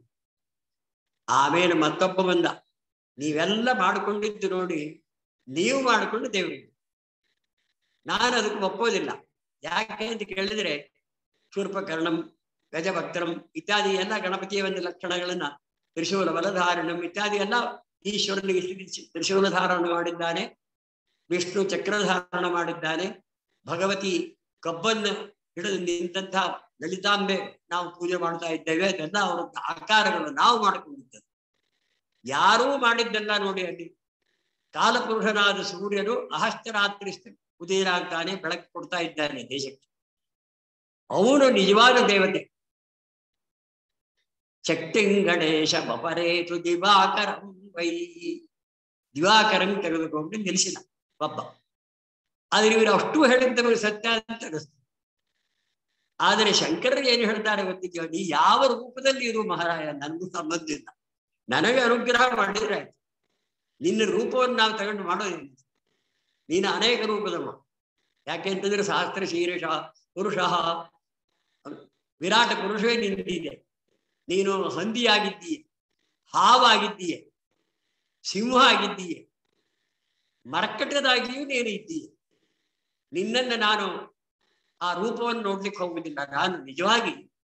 ಆಮೇಲೆ ಮತ್ತೊಬ್ಬ ಬಂದ ನೀವೆಲ್ಲ ಮಾಡ್ಕೊಂಡಿದ್ದು ನೋಡಿ ನೀವು ಮಾಡಿಕೊಂಡು ದೇವರಿಗೆ ನಾನು ಅದಕ್ಕೆ ಒಪ್ಪೋದಿಲ್ಲ ಯಾಕೆ ಅಂತ ಕೇಳಿದ್ರೆ ಶೂರ್ಪಕರ್ಣಂ ಗಜಭಕ್ತರಂ ಇತ್ಯಾದಿ ಎಲ್ಲ ಗಣಪತಿಯ ಒಂದು ಲಕ್ಷಣಗಳನ್ನ ತ್ರಿಶೂಲ ಬಲಧಾರಣಂ ಇತ್ಯಾದಿ ಎಲ್ಲ ಈಶ್ವರನಿಗೆ ತ್ರಿಶೂಲ ಧಾರಣ ಮಾಡಿದ್ದಾನೆ ವಿಷ್ಣು ಚಕ್ರಧಾರಣ ಮಾಡಿದ್ದಾನೆ ಭಗವತಿ ಕಬ್ಬನ್ನು ಹಿಡಿದು ನಿಂತಹ ಲಲಿತಾಂಬೆ ನಾವು ಪೂಜೆ ಮಾಡ್ತಾ ಇದ್ದೇವೆ ಅದೆಲ್ಲ ಅವರ ಆಕಾರಗಳು ನಾವು ಮಾಡಿಕೊಂಡಿದ್ದೇವೆ ಯಾರೂ ಮಾಡಿದ್ದೆಲ್ಲ ನೋಡಿ ಅಲ್ಲಿ ಕಾಲಪುರುಷನಾದ ಸೂರ್ಯನು ಅಹಸ್ತರಾತ್ರಿ ಉದಯನಾಗ್ತಾನೆ ಬೆಳಕು ಕೊಡ್ತಾ ಇದ್ದಾನೆ ದೇಶಕ್ಕೆ ಅವನು ನಿಜವಾದ ದೇವತೆ ಶಕ್ತಿಂ ಗಣೇಶ ಬಪರೇತು ದಿವಾಕರಂ ವೈ ದಿವಾಕರಂ ತೆಗೆದುಕೊಂಡು ನಿಲ್ಲಿಸಿದ ಒಬ್ಬ ಆದ್ರೆ ಇವರು ಅಷ್ಟು ಹೇಳಿದ್ದವರು ಸತ್ಯ ಅಂತ ಅನಿಸ್ತು ಆದರೆ ಶಂಕರರು ಏನು ಹೇಳ್ತಾರೆ ಗೊತ್ತಿದ್ಯೋ ನೀ ಯಾವ ರೂಪದಲ್ಲಿ ಇರು ಮಹಾರಾಯ ನನಗೂ ಸಂಬಂಧ ಇಲ್ಲ ನನಗೆ ಅನುಗ್ರಹ ಮಾಡಿದ್ರೆ ಆಯ್ತು ನಿನ್ನ ರೂಪವನ್ನು ನಾವು ತಗೊಂಡು ಮಾಡೋದಿಲ್ಲ ನೀನು ಅನೇಕ ರೂಪದವ ಯಾಕೆಂತಂದ್ರೆ ಶಾಸ್ತ್ರ ಶೀರ್ಷ ಪುರುಷ ವಿರಾಟ ಪುರುಷವೇ ನಿಂತಿದೆ ನೀನು ಹಂದಿಯಾಗಿದ್ದೀಯೆ ಹಾವಾಗಿದ್ದೀಯೆ ಸಿಂಹ ಆಗಿದ್ದೀಯೆ ಮರ್ಕಟದಾಗಿಯೂ ನೀನು ಇದ್ದೀಯೆ ನಿನ್ನನ್ನು ನಾನು ಆ ರೂಪವನ್ನು ನೋಡ್ಲಿಕ್ಕೆ ಹೋಗುವುದಿಲ್ಲ ನಾನು ನಿಜವಾಗಿ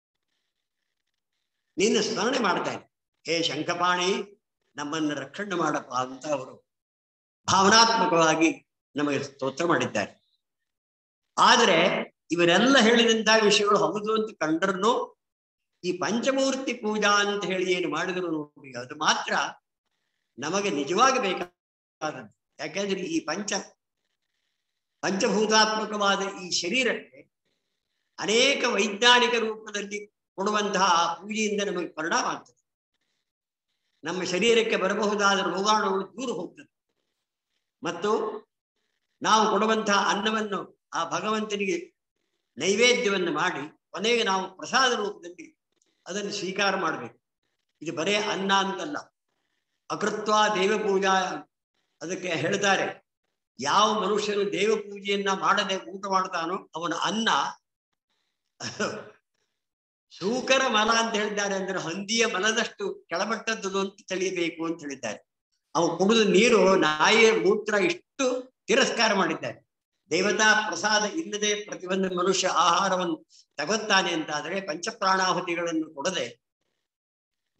ನಿನ್ನ ಸ್ಮರಣೆ ಮಾಡ್ತೇನೆ ಹೇ ಶಂಖಪಾಣಿ ನಮ್ಮನ್ನು ರಕ್ಷಣೆ ಮಾಡಪ್ಪ ಅಂತ ಅವರು ಭಾವನಾತ್ಮಕವಾಗಿ ನಮಗೆ ಸ್ತೋತ್ರ ಮಾಡಿದ್ದಾರೆ ಆದರೆ ಇವರೆಲ್ಲ ಹೇಳಿದಂತಹ ವಿಷಯಗಳು ಹೌದು ಅಂತ ಕಂಡ್ರೂ ಈ ಪಂಚಮೂರ್ತಿ ಪೂಜಾ ಅಂತ ಹೇಳಿ ಏನು ಮಾಡಿದ್ರು ನೋಡಿ ಅದು ಮಾತ್ರ ನಮಗೆ ನಿಜವಾಗಿ ಬೇಕಾದದ್ದು ಯಾಕೆಂದ್ರೆ ಈ ಪಂಚ ಪಂಚಭೂತಾತ್ಮಕವಾದ ಈ ಶರೀರಕ್ಕೆ ಅನೇಕ ವೈಜ್ಞಾನಿಕ ರೂಪದಲ್ಲಿ ಕೊಡುವಂತಹ ಪೂಜೆಯಿಂದ ನಮಗೆ ಪರಿಣಾಮ ಆಗ್ತದೆ ನಮ್ಮ ಶರೀರಕ್ಕೆ ಬರಬಹುದಾದ ರೋಗಾಣುಗಳು ದೂರ ಹೋಗ್ತದೆ ಮತ್ತು ನಾವು ಕೊಡುವಂತಹ ಅನ್ನವನ್ನು ಆ ಭಗವಂತನಿಗೆ ನೈವೇದ್ಯವನ್ನು ಮಾಡಿ ಕೊನೆಗೆ ನಾವು ಪ್ರಸಾದ ರೂಪದಲ್ಲಿ ಅದನ್ನು ಸ್ವೀಕಾರ ಮಾಡಬೇಕು ಇದು ಬರೇ ಅನ್ನ ಅಂತಲ್ಲ ಅಕೃತ್ವ ದೇವ ಪೂಜಾ ಅದಕ್ಕೆ ಹೇಳ್ತಾರೆ ಯಾವ ಮನುಷ್ಯನು ದೇವ ಪೂಜೆಯನ್ನ ಮಾಡದೆ ಊಟ ಮಾಡ್ತಾನೋ ಅವನ ಅನ್ನ ಶೂಕರ ಮಲ ಅಂತ ಹೇಳಿದ್ದಾರೆ ಅಂದ್ರೆ ಹಂದಿಯ ಮಲದಷ್ಟು ಕೆಳಮಟ್ಟದ್ದು ಅಂತ ತಿಳಿಯಬೇಕು ಅಂತ ಹೇಳಿದ್ದಾರೆ ಅವ ಕುಡಿದ ನೀರು ನಾಯಿಯ ಮೂತ್ರ ಇಷ್ಟು ತಿರಸ್ಕಾರ ಮಾಡಿದ್ದಾರೆ ದೇವತಾ ಪ್ರಸಾದ ಇಲ್ಲದೆ ಪ್ರತಿಯೊಂದು ಮನುಷ್ಯ ಆಹಾರವನ್ನು ತಗೊತ್ತಾನೆ ಅಂತಾದರೆ ಪಂಚಪ್ರಾಣಾಹುತಿಗಳನ್ನು ಕೊಡದೆ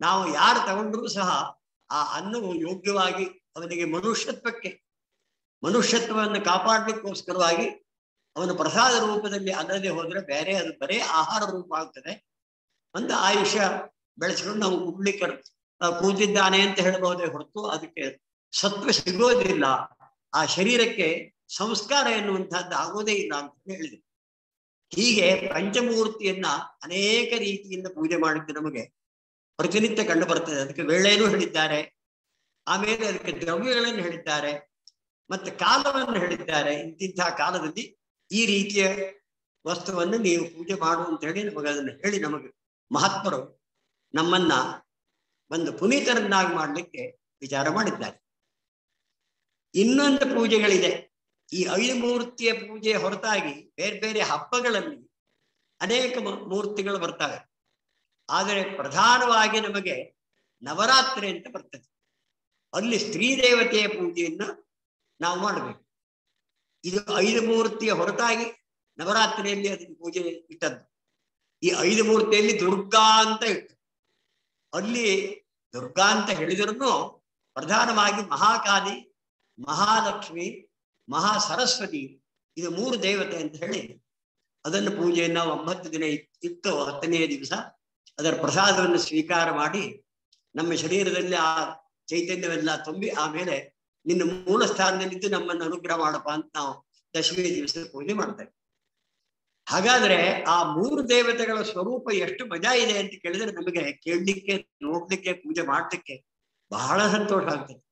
ನಾವು ಯಾರು ತಗೊಂಡ್ರೂ ಸಹ ಆ ಅನ್ನವು ಯೋಗ್ಯವಾಗಿ ಅವನಿಗೆ ಮನುಷ್ಯತ್ವಕ್ಕೆ ಮನುಷ್ಯತ್ವವನ್ನು ಕಾಪಾಡಲಿಕ್ಕೋಸ್ಕರವಾಗಿ ಅವನು ಪ್ರಸಾದ ರೂಪದಲ್ಲಿ ಅಲ್ಲದೆ ಹೋದ್ರೆ ಬೇರೆ ಅದು ಬರೇ ಆಹಾರ ರೂಪ ಆಗ್ತದೆ ಒಂದು ಆಯುಷ್ಯ ಬೆಳೆಸ್ಕೊಂಡು ನಾವು ಉಡ್ಲಿಕ್ಕೆ ಆ, ಕೂತಿದ್ದಾನೆ ಅಂತ ಹೇಳಬಹುದೇ ಹೊರತು ಅದಕ್ಕೆ ಸತ್ವ ಸಿಗೋದಿಲ್ಲ ಆ ಶರೀರಕ್ಕೆ ಸಂಸ್ಕಾರ ಎನ್ನುವಂತಹದ್ದು ಆಗೋದೇ ಇಲ್ಲ ಅಂತ ಹೇಳಿದೆ ಹೀಗೆ ಪಂಚಮೂರ್ತಿಯನ್ನ ಅನೇಕ ರೀತಿಯಿಂದ ಪೂಜೆ ಮಾಡಿದ್ದು ನಮಗೆ ಪ್ರತಿನಿತ್ಯ ಕಂಡು ಬರ್ತದೆ ಅದಕ್ಕೆ ವೇಳೆನೂ ಹೇಳಿದ್ದಾರೆ ಆಮೇಲೆ ಅದಕ್ಕೆ ದ್ರವ್ಯಗಳನ್ನು ಹೇಳಿದ್ದಾರೆ ಮತ್ತೆ ಕಾಲವನ್ನು ಹೇಳಿದ್ದಾರೆ ಇಂತಿಂತಹ ಕಾಲದಲ್ಲಿ ಈ ರೀತಿಯ ವಸ್ತುವನ್ನು ನೀವು ಪೂಜೆ ಮಾಡು ಅಂತ ಹೇಳಿ ನಮಗೆ ಅದನ್ನು ಹೇಳಿ ನಮಗೆ ಮಹಾತ್ಮರು ನಮ್ಮನ್ನ ಒಂದು ಪುನೀತರನ್ನಾಗಿ ಮಾಡಲಿಕ್ಕೆ ವಿಚಾರ ಮಾಡಿದ್ದಾರೆ ಇನ್ನೊಂದು ಪೂಜೆಗಳಿದೆ ಈ ಐದು ಮೂರ್ತಿಯ ಪೂಜೆ ಹೊರತಾಗಿ ಬೇರೆ ಬೇರೆ ಹಬ್ಬಗಳಲ್ಲಿ ಅನೇಕ ಮೂ- ಮೂರ್ತಿಗಳು ಬರ್ತವೆ ಆದರೆ ಪ್ರಧಾನವಾಗಿ ನಮಗೆ ನವರಾತ್ರಿ ಅಂತ ಬರ್ತದೆ ಅಲ್ಲಿ ಸ್ತ್ರೀ ದೇವತೆಯ ಪೂಜೆಯನ್ನ ನಾವು ಮಾಡಬೇಕು ಇದು ಐದು ಮೂರ್ತಿಯ ಹೊರತಾಗಿ ನವರಾತ್ರಿಯಲ್ಲಿ ಅದಕ್ಕೆ ಪೂಜೆ ಇಟ್ಟದ್ದು ಈ ಐದು ಮೂರ್ತಿಯಲ್ಲಿ ದುರ್ಗಾ ಅಂತ ಇಟ್ಟು ಅಲ್ಲಿ ದುರ್ಗಾ ಅಂತ ಹೇಳಿದ್ರು ಪ್ರಧಾನವಾಗಿ ಮಹಾಕಾಲಿ ಮಹಾಲಕ್ಷ್ಮಿ ಮಹಾ ಸರಸ್ವತಿ ಇದು ಮೂರು ದೇವತೆ ಅಂತ ಹೇಳಿ ಅದನ್ನು ಪೂಜೆಯನ್ನ ಒಂಬತ್ತು ದಿನ ಇಟ್- ಇಟ್ಟು ಹತ್ತನೆಯ ದಿವಸ ಅದರ ಪ್ರಸಾದವನ್ನು ಸ್ವೀಕಾರ ಮಾಡಿ ನಮ್ಮ ಶರೀರದಲ್ಲಿ ಆ ಚೈತನ್ಯವೆಲ್ಲ ತುಂಬಿ ಆಮೇಲೆ ನಿನ್ನ ಮೂಲ ಸ್ಥಾನದಲ್ಲಿದ್ದು ನಮ್ಮನ್ನು ಅನುಗ್ರಹ ಮಾಡಪ್ಪ ಅಂತ ನಾವು ದಶಮಿ ದಿವಸ ಪೂಜೆ ಮಾಡ್ತೇವೆ ಹಾಗಾದ್ರೆ ಆ ಮೂರು ದೇವತೆಗಳ ಸ್ವರೂಪ ಎಷ್ಟು ಮಜಾ ಇದೆ ಅಂತ ಕೇಳಿದ್ರೆ ನಮಗೆ ಕೇಳಲಿಕ್ಕೆ ನೋಡ್ಲಿಕ್ಕೆ ಪೂಜೆ ಮಾಡ್ಲಿಕ್ಕೆ ಬಹಳ ಸಂತೋಷ ಆಗ್ತದೆ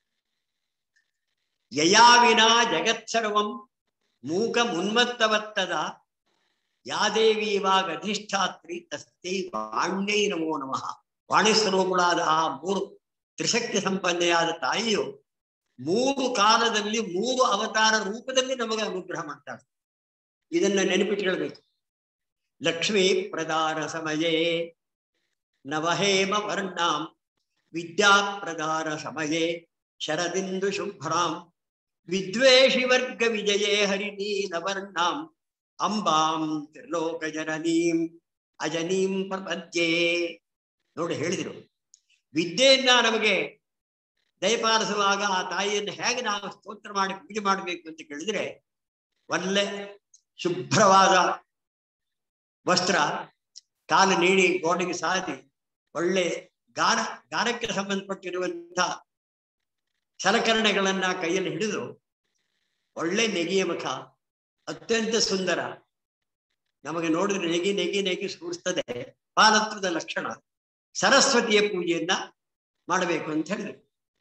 ಯಯಾವಿನ ಜಗತ್ಸರ್ವಂ ಮೂಕ ಮುನ್ಮತ್ತವತ್ತದ ಯಾದೇವಿ ಇವಾಗ ಅಧಿಷ್ಠಾತ್ರಿ ತಸ್ತಿ ವಾಣ್ಯೈ ನಮೋ ನಮಃ ವಾಣಿ ಸ್ವರೂಪಗಳಾದ ಆ ಮೂರು ತ್ರಿಶಕ್ತಿ ಸಂಪನ್ನೆಯಾದ ತಾಯಿಯು ಮೂರು ಕಾಲದಲ್ಲಿ ಮೂರು ಅವತಾರ ರೂಪದಲ್ಲಿ ನಮಗೆ ಅನುಗ್ರಹ ಮಾಡ್ತಾಳೆ ಇದನ್ನ ನೆನಪಿಟ್ಕೊಳ್ಬೇಕು ಲಕ್ಷ್ಮೀ ಪ್ರದಾನ ಸಮಯೇ ನವಹೇಮ ವರ್ಣಾಂ ವಿದ್ಯಾ ಪ್ರದಾನ ಸಮಯೇ ಶರದಿಂದು ಶುಭ್ರಾಂ ವಿದ್ವೇಷಿ ವರ್ಗ ವಿಜಯೇ ಹರಿನೀಲವರ್ಣಾಂ ಅಂಬಾಂ ತ್ರಿಲೋಕ ಜನನೀಂ ಅಜನೀಂ ಪ್ರಪದ್ಯೆ ನೋಡಿ ಹೇಳಿದ್ರು ವಿದ್ಯೆಯನ್ನ ನಮಗೆ ದಯಪಾಲಿಸುವಾಗ ಆ ತಾಯಿಯನ್ನು ಹೇಗೆ ನಾವು ಸ್ತೋತ್ರ ಮಾಡಿ ಪೂಜೆ ಮಾಡಬೇಕು ಅಂತ ಕೇಳಿದ್ರೆ ಒಳ್ಳೆ ಶುಭ್ರವಾದ ವಸ್ತ್ರ ಕಾಲು ನೀಡಿ ಗೋಡೆಗೆ ಸಾದಿ ಒಳ್ಳೆ ಗಾನ ಗಾನಕ್ಕೆ ಸಂಬಂಧಪಟ್ಟಿರುವಂತಹ ಸಲಕರಣೆಗಳನ್ನ ಕೈಯಲ್ಲಿ ಹಿಡಿದು ಒಳ್ಳೆ ನೆಗೆಯ ಮುಖ ಅತ್ಯಂತ ಸುಂದರ ನಮಗೆ ನೋಡಿದ್ರೆ ನೆಗಿ ನೆಗಿ ನೆಗಿ ಸೂಡಿಸ್ತದೆ ಪಾಲತ್ವದ ಲಕ್ಷಣ ಸರಸ್ವತಿಯ ಪೂಜೆಯನ್ನ ಮಾಡಬೇಕು ಅಂತ ಹೇಳಿದ್ರು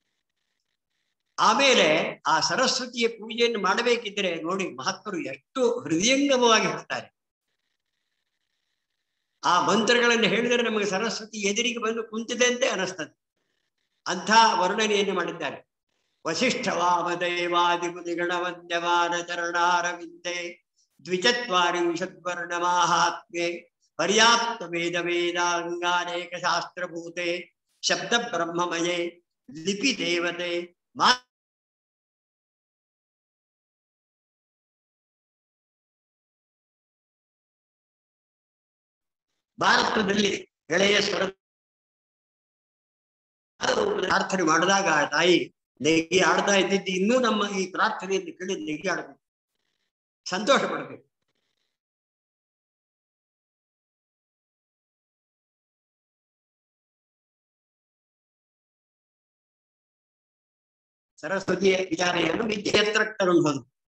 ಆಮೇಲೆ ಆ ಸರಸ್ವತಿಯ ಪೂಜೆಯನ್ನು ಮಾಡಬೇಕಿದ್ರೆ ನೋಡಿ ಮಹಾತ್ಮರು ಎಷ್ಟು ಹೃದಯಂಗಮವಾಗಿ ಹೇಳ್ತಾರೆ ಆ ಮಂತ್ರಗಳನ್ನು ಹೇಳಿದರೆ ನಮಗೆ ಸರಸ್ವತಿ ಎದುರಿಗೆ ಬಂದು ಕುಂತಿದೆ ಅಂತ ಅನಿಸ್ತದೆ ಅಂಥ ವರ್ಣನೆಯನ್ನು ಮಾಡಿದ್ದಾರೆ ವಸಿಷ್ಠ ವಾಮದೇವಾದಿ ಮುನಿಗಣ ವಂದ್ಯಮಾನ ಚರಣಾರವಿಂದೆ ದ್ವಿಚತ್ವಾರಿಂಶದ್ವರ್ಣ ಮಾಹಾತ್ಮ್ಯೆ ಪರ್ಯಾಪ್ತ ವೇದ ವೇದಾಂಗಾನೇಕ ಶಾಸ್ತ್ರಭೂತೆ ಶಬ್ದ ಬ್ರಹ್ಮಮಯೇ ಲಿಪಿ ದೇವತೆ ಮಾ ಭಾರತದಲ್ಲಿ ಎಳೆಯ ಸ್ವರ ಪ್ರಾರ್ಥನೆ ಮಾಡಿದಾಗ ಆ ತಾಯಿ ನೆಗಿ ಆಡ್ತಾ ಇದ್ದಿದ್ದು ಇನ್ನೂ ನಮ್ಮ ಈ ಪ್ರಾರ್ಥನೆಯನ್ನು ಕೇಳಿ ನೆಗಿ ಆಡಬೇಕು ಸಂತೋಷ ಪಡಬೇಕು ಸರಸ್ವತಿಯ ವಿಚಾರೆಯನ್ನು ವಿದ್ಯೆ ಹತ್ರ ತಗೊಂಡು ಹೋದ್ರು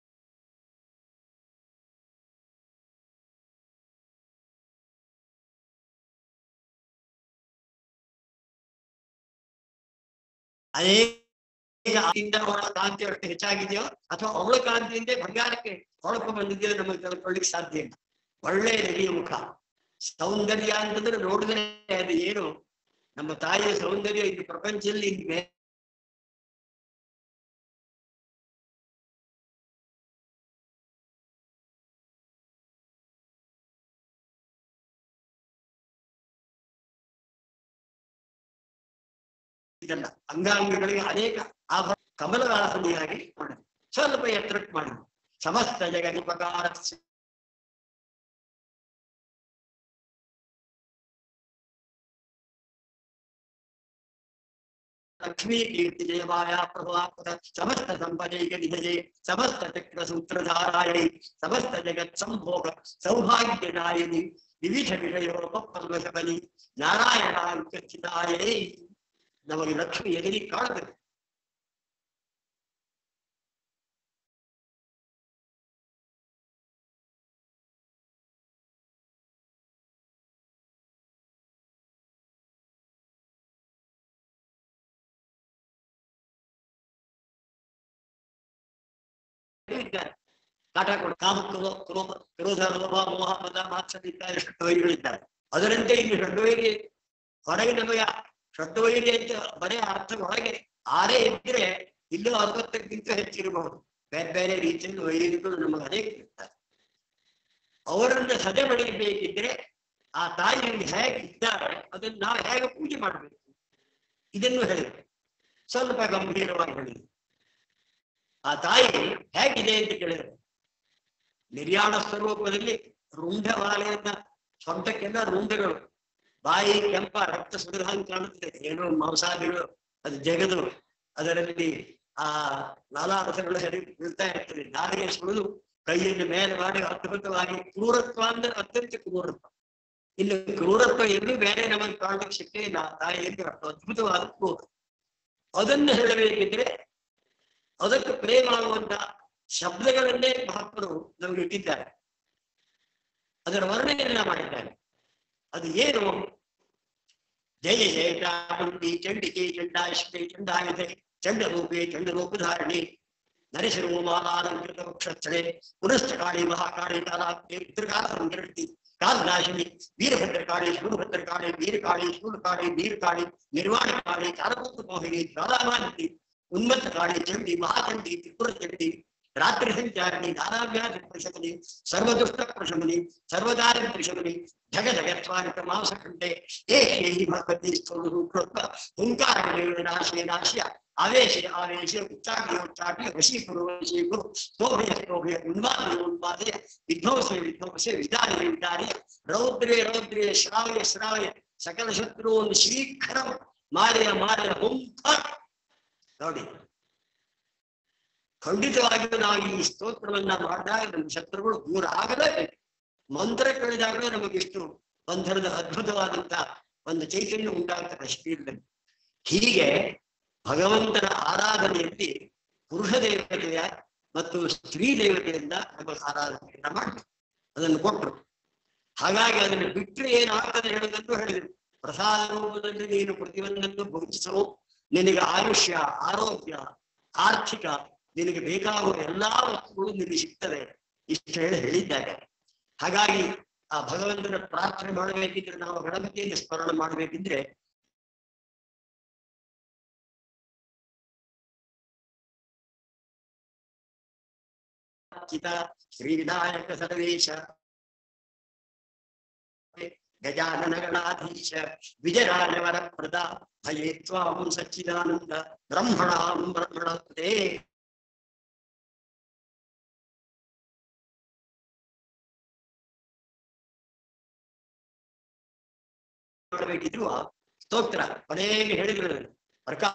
ಅನೇಕ ಆದಿಂದ ಅವಳ ಕಾಂತಿ ಅಷ್ಟು ಹೆಚ್ಚಾಗಿದೆಯೋ ಅಥವಾ ಅವಳ ಕಾಂತಿಯಿಂದ ಬಂಗಾರಕ್ಕೆ ಹೊಳಪು ಬಂದಿದೆಯೋ ನಮಗೆ ತಿಳ್ಕೊಳ್ಳಿಕ್ಕೆ ಸಾಧ್ಯ ಇಲ್ಲ ಒಳ್ಳೆ ನೆರೆಯ ಮುಖ ಸೌಂದರ್ಯ ಅಂತಂದ್ರೆ ನೋಡಿದ್ರೆ ಅದು ಏನು ನಮ್ಮ ತಾಯಿಯ ಸೌಂದರ್ಯ ಇದು ಪ್ರಪಂಚದಲ್ಲಿ ಇನ್ನು ಬೇರೆ ಇದಲ್ಲ ಅಂಗಾಂಗಗಳಿಗೆ ಅನೇಕ ಆಭರಣ ಕಮಲವಾಸನೆಯಾಗಿ ಮಾಡಿದೆ ಸ್ವಲ್ಪ ಎತ್ತರಕ್ಕೆ ಮಾಡಿದೆ ಸಮಸ್ತ ಜಗದುಪಕಾರ ಲಕ್ಷ್ಮೀ ಕೀರ್ತಿ ಜಯಮಾಯ ಪ್ರಭಾಕೃತ ಸಮಸ್ತ ಸಂಪದೈಕ ನಿಧಜೆ ಸಮಸ್ತ ಚಕ್ರ ಸೂತ್ರಧಾರಾಯೈ ಸಮಸ್ತ ಜಗತ್ ಸಂಭೋಗ ಸೌಭಾಗ್ಯದಾಯಿನಿ ವಿವಿಧ ವಿಷಯೋಪಪರ್ವಶಬಲಿ ನಾರಾಯಣ ಉಪಸ್ಥಿತಾಯೈ ನಮಗೆ ಲಕ್ಷ್ಮಿ ಎದುರಿ ಕಾಣಬೇಕು ಇದ್ದಾರೆ ಕಾಟ ಕೊಡ ಕಾಮ ಕ್ರೋ ಕ್ರೋಧ ಕ್ರೋಧ ಲೋಭ ಮೋಹ ಮದ ಮಾತ್ಸರ್ಯ ಇತ್ಯಾದಿ ಷಡ್ವೈರಿಗಳಿದ್ದಾರೆ ಅದರಂತೆ ಇಲ್ಲಿ ಷಡ್ವೈರಿ ಹೊರಗೆ ನಮಗೆ ಷಡ್ವೈರಿ ಅಂತ ಬರೇ ಅರ್ಥ ಒಳಗೆ ಆರೇ ಇದ್ರೆ ಇಲ್ಲೂ ಅರವತ್ತಕ್ಕಿಂತ ಹೆಚ್ಚಿರಬಹುದು ಬೇರೆ ಬೇರೆ ರೀತಿಯಲ್ಲಿ ವೈರಿಗಳು ನಮಗೆ ಅದೇ ಇರ್ತಾರೆ ಅವರನ್ನ ಸದೆ ಪಡೆಯಬೇಕಿದ್ರೆ ಆ ತಾಯಿಯಲ್ಲಿ ಹೇಗೆ ಇದ್ದಾರೆ ಅದನ್ನು ನಾವು ಹೇಗೆ ಪೂಜೆ ಮಾಡಬೇಕು ಇದನ್ನು ಹೇಳಿದ್ರು ಸ್ವಲ್ಪ ಗಂಭೀರವಾಗಿ ಹೇಳಿದ್ರು ಆ ತಾಯಿ ಹೇಗಿದೆ ಅಂತ ಕೇಳಿದ್ರು ನಿರ್ಯಾಣ ಸ್ವರೂಪದಲ್ಲಿ ರುಂಢವಾಲೆಯನ್ನ ಸೊಂಟಕ್ಕೆಲ್ಲ ರುಂಢಗಳು ಬಾಯಿ ಕೆಂಪ ರಕ್ತ ಸುರಿದಂಗೆ ಕಾಣುತ್ತದೆ ಏನೋ ಮಾಂಸಾದಿಗಳು ಅದು ಜಗದು ಅದರಲ್ಲಿ ಆ ಲಾಲಾರಸಗಳು ಸರಿ ಬೀಳ್ತಾ ಇರ್ತದೆ ನಾಲಿಗೆ ಸುಳಿದು ಕೈಯನ್ನು ಮೇಲೆ ಮಾಡಿ ಅದ್ಭುತವಾಗಿ ಕ್ರೂರತ್ವ ಅಂದ್ರೆ ಅತ್ಯಂತ ಕ್ರೂರತ್ವ ಇಲ್ಲಿ ಕ್ರೂರತ್ವ ಎಲ್ಲೂ ಬೇರೆ ನಮಗೆ ಕಾಣಲಿಕ್ಕೆ ಸಿಕ್ಕೇ ಇಲ್ಲ ಆ ತಾಯಿಯಲ್ಲಿ ಅಷ್ಟು ಅದ್ಭುತವಾದ ಕ್ರೂರ ಅದನ್ನು ಹೇಳಬೇಕಿದ್ರೆ ಅದಕ್ಕೆ ಪ್ರೇಮ ಆಗುವಂತ ಶಬ್ದಗಳನ್ನೇ ಮಹಾತ್ಮರು ನಮಗೆ ಇಟ್ಟಿದ್ದಾರೆ ಅದರ ವರ್ಣನೆಯನ್ನ ಮಾಡಿದ್ದಾರೆ ಅದು ಏನು ಜಯ ಜಯ ಚಾಮುಂಡಿ ಚಂಡಿಕೆ ಚಂಡಾಶ್ವೇ ಚಂಡಾಯುಧೆ ಚಂಡರೂಪೆ ಚಂಡರೂಪಧಾರಣಿ ನರಸಿರೋಮಾಲಾಲಂಕೃತ ವಕ್ಷಸ್ಥಳೆ ಪುನಶ್ಚ ಕಾಳಿ ಮಹಾಕಾಳಿ ಕಾಲಾಗ್ನಿ ದುರ್ಗಾ ಸಂಕೃಷ್ಟಿ ಕಾಲನಾಶಿನಿ ವೀರಭದ್ರಕಾಳಿ ಶೂಲಭದ್ರಕಾಳಿ ವೀರಕಾಳಿ ಶೂಲಕಾಳಿ ವೀರಕಾಳಿ ನಿರ್ವಾಣ ಕಾಳಿ ಕಾಲಭೂತ ಮೋಹಿನಿ ಜ್ವಾಲಾಮಾಂತಿ ಉನ್ಮತ್ತ ಕಾಳಿ ಚಂಡಿ ಮಹಾಚಂಡಿ ತ್ರಿಪುರ ಚಂಡಿ ರಾತ್ರಿ ಸಂಚಾರಣಿ ದಾರಾಭ್ಯಾಸ ಪ್ರಶಮನಿ ಸರ್ವದುಷ್ಟ ಪ್ರಶಮನಿ ಸರ್ವದಾರಿ ಪ್ರಶಮನಿ ಜಗ ಜಗತ್ವಾರಿತ ಮಾಂಸಖಂಡೆ ಏಷೇ ಭಗವತಿ ಸ್ತೋತ್ರ ಹುಂಕಾರ ನಾಶೇ ನಾಶ್ಯ ಆವೇಶ ಆವೇಶ ಉಚ್ಚಾಟ್ಯ ಉಚ್ಚಾಟ್ಯ ವಶೀಕರು ವಶೀಕರು ಸ್ತೋಭಯ ಸ್ತೋಭಯ ಉನ್ಮಾದಯ ಉನ್ಮಾದಯ ವಿಧ್ವಂಸೆ ವಿಧ್ವಂಸೆ ವಿದಾರ್ಯ ವಿದಾರ್ಯ ರೌದ್ರೇ ರೌದ್ರೇ ಶ್ರಾವಯ ಶ್ರಾವಯ ಸಕಲ ಶತ್ರುವನ್ನು ಶೀಘ್ರ ಮಾರ್ಯ ಮಾರ್ಯ ಹುಂಕಾರ ನೋಡಿ ಖಂಡಿತವಾಗಿಯೂ ನಾವು ಈ ಸ್ತೋತ್ರವನ್ನ ಮಾಡಿದಾಗ ನಮ್ಮ ಶತ್ರುಗಳು ದೂರ ಆಗಲೇಬೇಕು ಮಂತ್ರ ಕಳೆದಾಗಲೇ ನಮಗಿಷ್ಟು ಬಂಧನದ ಅದ್ಭುತವಾದಂತ ಒಂದು ಚೈತನ್ಯ ಉಂಟಾಗ್ತದೆ ಶರೀರದಲ್ಲಿ ಹೀಗೆ ಭಗವಂತನ ಆರಾಧನೆಯಲ್ಲಿ ಪುರುಷ ದೇವತೆಯ ಮತ್ತು ಸ್ತ್ರೀ ದೇವತೆಯಿಂದ ನಮಗೆ ಆರಾಧನೆಯನ್ನ ಮಾಡಬೇಕು ಅದನ್ನು ಕೊಟ್ಟರು ಹಾಗಾಗಿ ಅದನ್ನು ಬಿಟ್ಟರೆ ಏನಾಗ್ತದೆ ಹೇಳೋದನ್ನು ಹೇಳಿದರು ಪ್ರಸಾದ ರೂಪದಲ್ಲಿ ನೀನು ಪ್ರತಿಯೊಂದನ್ನು ಭೋಜಿಸಲು ನಿನಗೆ ಆಯುಷ್ಯ ಆರೋಗ್ಯ ಆರ್ಥಿಕ ನಿನಗೆ ಬೇಕಾಗುವ ಎಲ್ಲಾ ವಸ್ತುಗಳು ನಿನಗೆ ಸಿಗ್ತದೆ ಇಷ್ಟು ಹೇಳಿ ಹೇಳಿದ್ದಾರೆ ಹಾಗಾಗಿ ಆ ಭಗವಂತನ ಪ್ರಾರ್ಥನೆ ಮಾಡಬೇಕಿದ್ರೆ ನಾವು ಗಣಪತಿಯನ್ನು ಸ್ಮರಣೆ ಮಾಡಬೇಕಿದ್ರೆ ಶ್ರೀ ವಿನಾಯಕ ಸರ್ವೇಶ ಗಜಾನನ ಗಣಾಧೀಶ ವಿಜಯರಾಜವರ ಪ್ರದಾ ಭಯೇ ತ್ವಾಂ ಸಚ್ಚಿದಾನಂದ ಬ್ರಹ್ಮಣಾಂ ಬ್ರಹ್ಮಣತೆ ಮಾಡಬೇಕಿದ್ರು ಸ್ತೋತ್ರ ಕೊನೆಗೆ ಹೇಳಿದ್ರು ಪ್ರಕಾ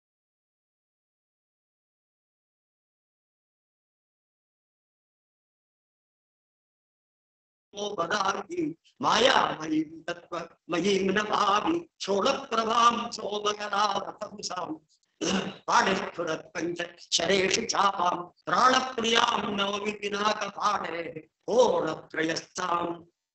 ಪದಾರ್ತಿ ಮಾಯಾಮಯೀಂ ತತ್ವ ಮಯೀಂ ನ ಭಾವಿ ಷೋಳಪ್ರಭಾಂ ಸೋಮಕಲಾವತಂಸಾಂ ಪಾಣಿಸ್ಫುರತ್ ಪಂಚ ಶರೇಷು ಚಾಪಾಂ ಪ್ರಾಣಪ್ರಿಯಾಂ ನವಮಿ ಪಿನಾಕ ಪಾಣೆ ಹೋಳತ್ರಯಸ್ಥಾಂ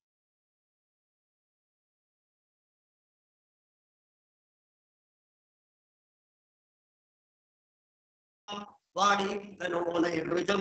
ವಾಣಿ ಧನೋ ನೈರುಜಂ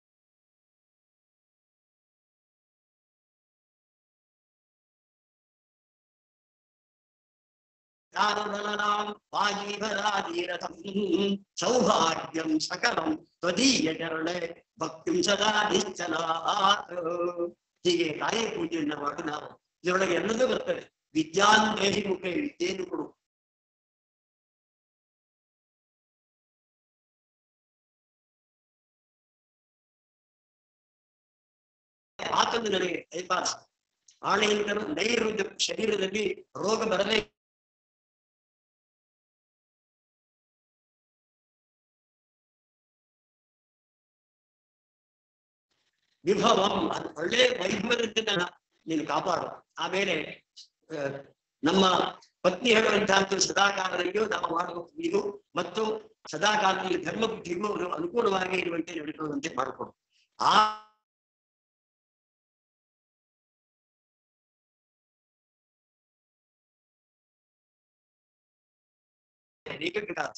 ದಾರುಣನಾಂ ವಾಜೀವರಾಧೀರಥಂ ಸೌಭಾಗ್ಯಂ ಸಕಲಂ ತ್ವದೀಯ ಚರಣೆ ಭಕ್ತಿಂ ಸದಾ ನಿಶ್ಚಲಾತ್ ಹೀಗೆ ಕಾಯಿ ಪೂಜೆಯನ್ನ ಮಾಡಿ ನಾವು ಇದರೊಳಗೆ ಎಲ್ಲದೂ ಬರ್ತದೆ ವಿದ್ಯಾಂದೇಹಿ ಮುಖ ವಿದ್ಯೆಯನ್ನು ಕೊಡು ಮಾತನ್ನು ನನಗೆ ದಯಪಾಲಿಸ ಆಣೆಯಿಂದ ನೈರುದ್ಯ ಶರೀರದಲ್ಲಿ ರೋಗ ಬರದೇ ವಿಭವಂ ಅದು ಒಳ್ಳೆ ವೈಭವದಿಂದ ನೀನು ಕಾಪಾಡು ಆಮೇಲೆ ಆ, ನಮ್ಮ ಪತ್ನಿ ಹೇಳುವಂತಹದ್ದು ಸದಾಕಾಲದಲ್ಲಿಯೂ ನಾವು ಮಾಡುವ ಇದು ಮತ್ತು ಸದಾಕಾಲದಲ್ಲಿ ಧರ್ಮ ಬುದ್ಧಿಗೂ ಅದು ಅನುಕೂಲವಾಗಿ ಇರುವಂತೆ ನಡ್ಕೊಳ್ಳುವಂತೆ ಮಾಡಿಕೊಡು ಆ ಏಕಗ್ರಾಸ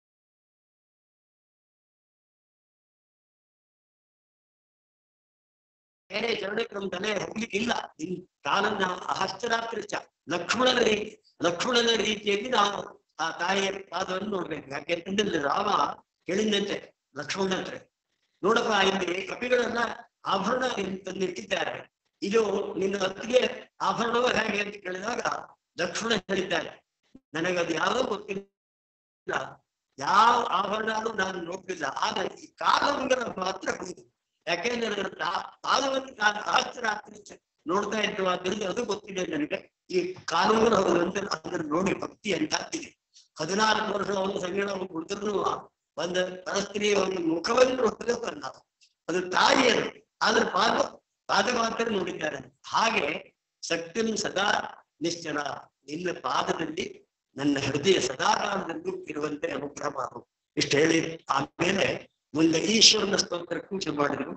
ಬೇರೆ ಚರಣಕ್ರಮದಲ್ಲೇ ಹೋಗ್ಲಿಕ್ಕಿಲ್ಲ ಇನ್ ಕಾಲನ್ನ ಅಹಸ್ತರಾತ್ರಿ ಚ ಲಕ್ಷ್ಮಣನ ರೀತಿ ಲಕ್ಷ್ಮಣನ ರೀತಿಯಲ್ಲಿ ನಾವು ಆ ತಾಯಿಯ ಪಾದವನ್ನು ನೋಡ್ಬೇಕು ಯಾಕೆಂತಂದ್ರೆ ರಾಮ ಕೇಳಿದಂತೆ ಲಕ್ಷ್ಮಣ ಹತ್ರ ನೋಡಪ್ಪ ಇಲ್ಲಿ ಕಪಿಗಳೆಲ್ಲ ಆಭರಣ ತಂದಿಟ್ಟಿದ್ದಾರೆ ಇದು ನಿನ್ನ ಹತ್ತಿಗೆ ಆಭರಣವೂ ಹೇಗೆ ಅಂತ ಕೇಳಿದಾಗ ಲಕ್ಷ್ಮಣ ಹೇಳಿದ್ದಾರೆ ನನಗದು ಯಾವುದೋ ಗೊತ್ತಿಲ್ಲ ಯಾವ ಆಭರಣನೂ ನಾನು ನೋಡ್ಲಿಲ್ಲ ಆದ್ರೆ ಈ ಕಾಲುಂಗರ ಮಾತ್ರ ಹೌದು ಯಾಕೆಂದ್ರೆ ಕಾಲವನ್ನು ನಾನು ರಾತ್ರಿ ನೋಡ್ತಾ ಇದ್ದು ಆದ್ರಿಂದ ಅದು ಗೊತ್ತಿದೆ ನನಗೆ ಈ ಕಾನೂನು ಹೌದು ಅಂತ ಅದನ್ನು ನೋಡಿ ಭಕ್ತಿ ಅಂತ ಆಗ್ತಿದೆ ಹದಿನಾಲ್ಕು ವರ್ಷ ಒಂದು ಸಂಗೀತ ಉಳಿದ್ರು ಒಂದು ಪರಸ್ತ್ರೀಯ ಒಂದು ಮುಖವನ್ನು ನೋಡಬೇಕಲ್ಲ ಅದು ತಾಯಿಯರು ಆದ್ರೆ ಪಾದ ಪಾದ ಮಾತ್ರ ನೋಡಿದ್ದಾರೆ ಹಾಗೆ ಸತ್ಯಂ ಸದಾ ನಿಶ್ಚಲ ನಿನ್ನ ಪಾದದಲ್ಲಿ ನನ್ನ ಹೃದಯ ಸದಾಕಾಲದಲ್ಲೂ ಇರುವಂತೆ ಅನುಗ್ರಹ ಮಾಡು ಇಷ್ಟು ಹೇಳಿ ಆಮೇಲೆ ಮುಂದೆ ಈಶ್ವರನ ಸ್ತೋತ್ರಕ್ಕೂ ಶುರು ಮಾಡಿದ್ರು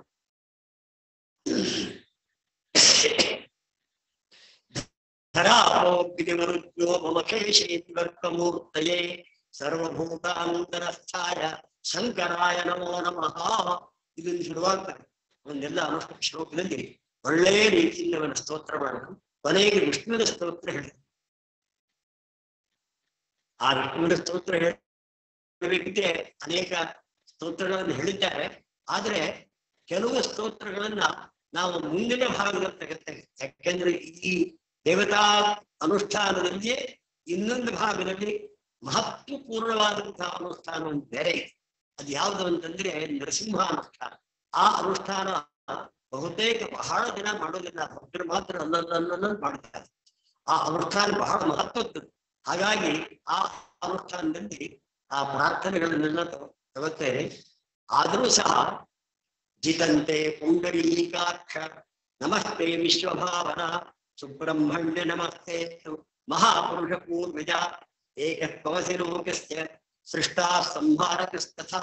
ಧರಾಪೋಗ್ನಿಮರುದ್ಯೋ ಮಮ ಕೇಶೇತ್ವರ್ಕಮೂರ್ತಯೇ ಸರ್ವಭೂತಾಂತರಸ್ಥಾಯ ಶಂಕರಾಯ ನಮೋ ನಮಃ ಇದನ್ನು ಶುರುವಾಗ್ತಾರೆ ಒಂದೆಲ್ಲ ಅನುಷ್ಠ ಶ್ಲೋಕದಲ್ಲಿ ಒಳ್ಳೆಯ ರೀತಿಯಿಂದ ಅವನ ಸ್ತೋತ್ರ ಮಾಡಿದ್ರು ಕೊನೆಗೆ ವಿಷ್ಣುವಿನ ಸ್ತೋತ್ರ ಹೇಳಿದ್ರು ಆ ವಿಷ್ಣುವಿನ ಸ್ತೋತ್ರ ಹೇಳಬೇಕಿದ್ರೆ ಅನೇಕ ಸ್ತೋತ್ರಗಳನ್ನು ಹೇಳಿದ್ದಾರೆ ಆದ್ರೆ ಕೆಲವು ಸ್ತೋತ್ರಗಳನ್ನ ನಾವು ಮುಂದಿನ ಭಾಗದಲ್ಲಿ ತೆಗೆತೇವೆ ಯಾಕೆಂದ್ರೆ ಈ ದೇವತಾ ಅನುಷ್ಠಾನದಲ್ಲಿಯೇ ಇನ್ನೊಂದು ಭಾಗದಲ್ಲಿ ಮಹತ್ವಪೂರ್ಣವಾದಂತಹ ಅನುಷ್ಠಾನ ಒಂದು ಬೇರೆ ಇದೆ ಅದು ಯಾವುದು ಅಂತಂದ್ರೆ ನರಸಿಂಹ ಅನುಷ್ಠಾನ ಆ ಅನುಷ್ಠಾನ ಬಹುತೇಕ ಬಹಳ ದಿನ ಮಾಡೋದಿಲ್ಲ ಭಕ್ತರು ಮಾತ್ರ ಅಲ್ಲಲ್ಲ ಮಾಡ್ತಾರೆ ಆ ಅನುಷ್ಠಾನ ಬಹಳ ಮಹತ್ವದ್ದು ಹಾಗಾಗಿ ಆ ಅನುಷ್ಠಾನದಲ್ಲಿ ಆ ಪ್ರಾರ್ಥನೆಗಳನ್ನೆಲ್ಲ ತಗೊ- ತಗೋತೇವೆ ಆದರೂ ಸಹ ಜಿತಂತೆ ಪುಂಡರೀಕಾಕ್ಷ ನಮಸ್ತೆ ವಿಶ್ವಭಾವನ ಸುಬ್ರಹ್ಮಣ್ಯ ನಮಸ್ತೆ ಮಹಾಪುರುಷ ಪೂರ್ವಜ ಏಕತ್ವಸಿ ಲೋಕಸ್ಯ ಸೃಷ್ಟಾ ಸಂಹಾರಕಸ್ತಥಾ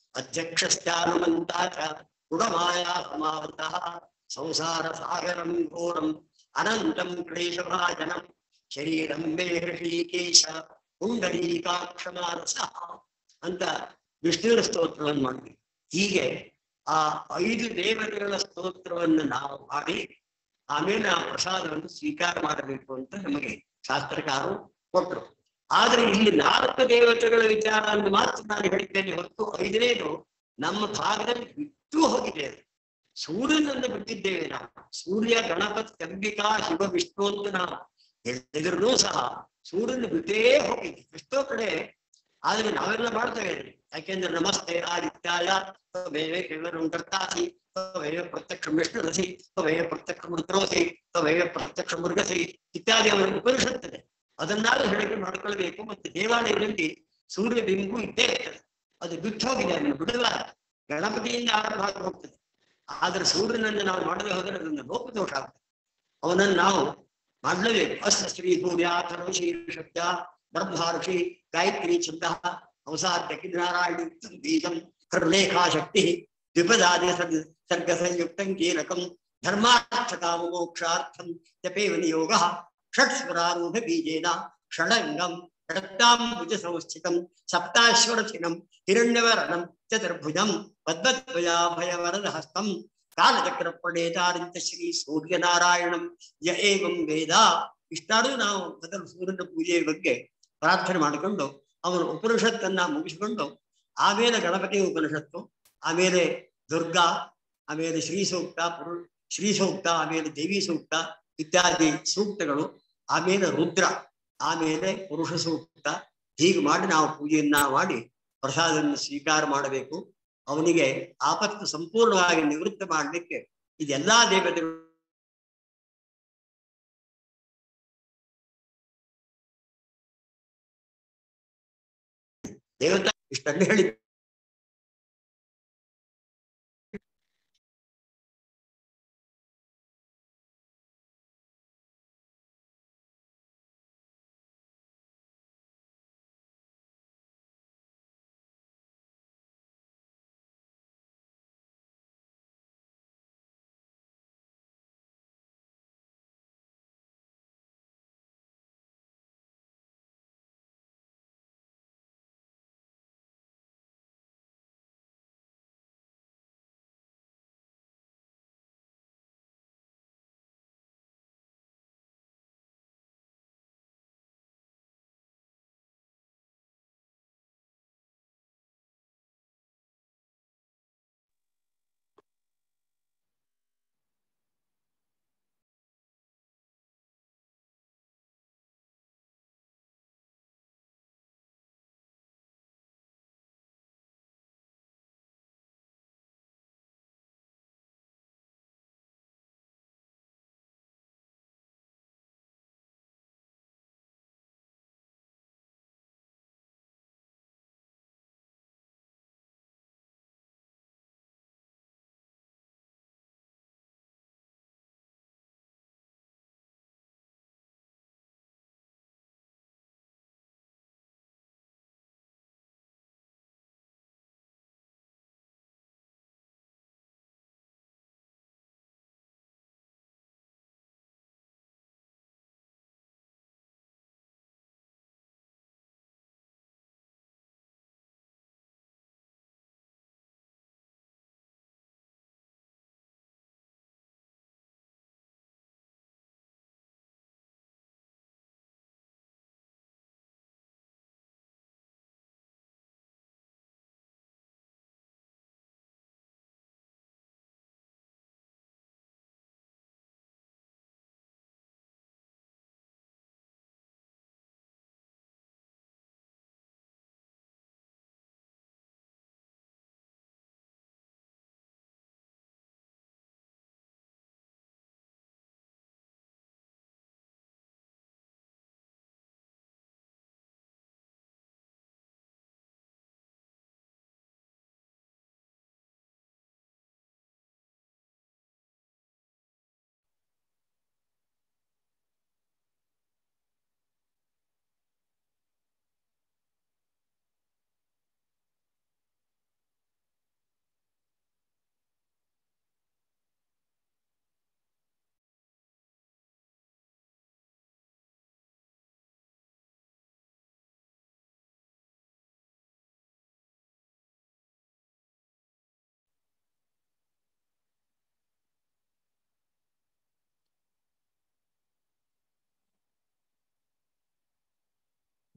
ಅಧ್ಯಕ್ಷಶ್ಚಾನುಮಂತಾ ಚ ಗುಣಮಾಯಾ ಸಮಾವೃತಃ ಸಂಸಾರ ಸಾಗರಂ ಘೋರಂ ಅನಂತಂ ಕ್ಲೇಶಭಾಜನಂ ಶರೀರಂ ಮೇ ಹೃಷೀಕೇಶ ಪುಂಡರೀಕಾಕ್ಷಮಾನಸ ಅಂತ ವಿಷ್ಣುವಿನ ಸ್ತೋತ್ರವನ್ನು ಮಾಡ್ತೀವಿ ಹೀಗೆ ಆ ಐದು ದೇವತೆಗಳ ಸ್ತೋತ್ರವನ್ನು ನಾವು ಮಾಡಿ ಆಮೇಲೆ ಆ ಪ್ರಸಾದವನ್ನು ಸ್ವೀಕಾರ ಮಾಡಬೇಕು ಅಂತ ನಮಗೆ ಶಾಸ್ತ್ರಕಾರರು ಕೊಟ್ಟರು ಆದ್ರೆ ಇಲ್ಲಿ ನಾಲ್ಕು ದೇವತೆಗಳ ವಿಚಾರ ಅಂತ ಮಾತ್ರ ನಾನು ಹೇಳಿದ್ದೇನೆ ಹೊರತು ಐದನೇದು ನಮ್ಮ ಭಾಗದಲ್ಲಿ ಬಿಟ್ಟು ಹೋಗಿದೆ ಅದು. ಸೂರ್ಯನನ್ನು ಬಿಟ್ಟಿದ್ದೇವೆ ನಾವು ಸೂರ್ಯ ಗಣಪತಿ ಅಂಬಿಕಾ ಶಿವ ವಿಷ್ಣು ಅಂತ ನಾವು ಹೇಳಿದ್ರು ಸಹ ಸೂರ್ಯನ ಬಿಟ್ಟೇ ಹೋಗಿದೆ ಎಷ್ಟೋ ಕಡೆ ಆದ್ರೆ ನಾವೆಲ್ಲ ಮಾಡ್ತೇವೆ ಯಾಕೆಂದ್ರೆ ನಮಸ್ತೆ ಆದಿತ್ಯಾಯ ತವೇವ ಕೇವಲಂ ಕರ್ತಾಸಿ ತವೇವ ಪ್ರತ್ಯಕ್ಷ ವಿಷ್ಣುರಸಿ ತವೇವ ಪ್ರತ್ಯಕ್ಷ ಮಂತ್ರೋಸಿ ತವೇವ ಪ್ರತ್ಯಕ್ಷ ಮೃಗಸಿ ಇತ್ಯಾದಿ ಅವರ ಉಪನಿಷತ್ತದೆ ಅದನ್ನಾದ್ರೂ ಹೇಳಿಕೆ ಮಾಡ್ಕೊಳ್ಬೇಕು ಮತ್ತೆ ದೇವಾಲಯದಲ್ಲಿ ಸೂರ್ಯ ಬಿಂಬು ಇದ್ದೇ ಇರ್ತದೆ ಅದು ಬಿಟ್ಟು ಹೋಗಿದೆ ಅದನ್ನು ಬಿಡಲ್ಲ ಗಣಪತಿಯಿಂದ ಆರಂಭ ಆಗಿ ಹೋಗ್ತದೆ ಆದ್ರೆ ಸೂರ್ಯನನ್ನು ನಾವು ಮಾಡದೆ ಹೋದರೆ ಅದನ್ನು ಲೋಪದೋಷ ಆಗ್ತದೆ ಅವನನ್ನು ನಾವು ಮಾಡಲೇಬೇಕು ಅಸ್ತ ಶ್ರೀ ಸೂರ್ಯಾಥರ್ವ ಶೀರ್ಷಕ್ಯ ಬ್ರಹ್ಮಾರ್ಷಿ ಗಾಯತ್ರಿ ಛಂದ ಹಂಸಾದ್ಯ ಕಿನಾರಾಯಣ ಬೀಜಂ ಕರ್ಲೇಖಾ ಶಕ್ತಿ ದ್ವಿಪದಾದಿ ಸರ್ಗ ಸರ್ಗ ಸಂಯುಕ್ತಂ ಕೀಲಕಂ ಧರ್ಮಾರ್ಥ ಕಾಮ ಮೋಕ್ಷಾರ್ಥಂ ಜಪೇವ ನಿಯೋಗ ಷಟ್ಸ್ವರಾರೂಢ ಬೀಜೇನ ಷಡಂಗಂ ರಕ್ತಾಂಬುಜ ಸಂಸ್ಥಿತಂ ಸಪ್ತಾಶ್ವರಥಿನಂ ಹಿರಣ್ಯವರಣಂ ಚತುರ್ಭುಜಂ ಪದ್ಮದ್ವಯಾಭಯವರದ ಹಸ್ತಂ ಕಾಲಚಕ್ರ ಪ್ರಣೇತಾರಿಂತ ಶ್ರೀ ಸೂರ್ಯನಾರಾಯಣಂ ಯ ಏವಂ ವೇದ ಇಷ್ಟಾದ್ರೂ ನಾವು ಮೊದಲು ಸೂರ್ಯನ ಪೂಜೆಯ ಬಗ್ಗೆ ಪ್ರಾರ್ಥನೆ ಮಾಡಿಕೊಂಡು ಅವನ ಉಪನಿಷತ್ತನ್ನ ಮುಗಿಸಿಕೊಂಡು ಆಮೇಲೆ ಗಣಪತಿ ಉಪನಿಷತ್ತು ಆಮೇಲೆ ದುರ್ಗಾ ಆಮೇಲೆ ಶ್ರೀ ಸೂಕ್ತ ಪುರು ಶ್ರೀ ಸೂಕ್ತ ಆಮೇಲೆ ದೇವಿ ಸೂಕ್ತ ಇತ್ಯಾದಿ ಸೂಕ್ತಗಳು ಆಮೇಲೆ ರುದ್ರ ಆಮೇಲೆ ಪುರುಷ ಸೂಕ್ತ ಹೀಗೆ ಮಾಡಿ ನಾವು ಪೂಜೆಯನ್ನ ಮಾಡಿ ಪ್ರಸಾದವನ್ನು ಸ್ವೀಕಾರ ಮಾಡಬೇಕು ಅವನಿಗೆ ಆಪತ್ತು ಸಂಪೂರ್ಣವಾಗಿ ನಿವೃತ್ತ ಮಾಡಲಿಕ್ಕೆ ಇದೆಲ್ಲಾ ದೇವತೆಗಳು ದೇವತಾ ಇಷ್ಟನ್ನು ಹೇಳಿ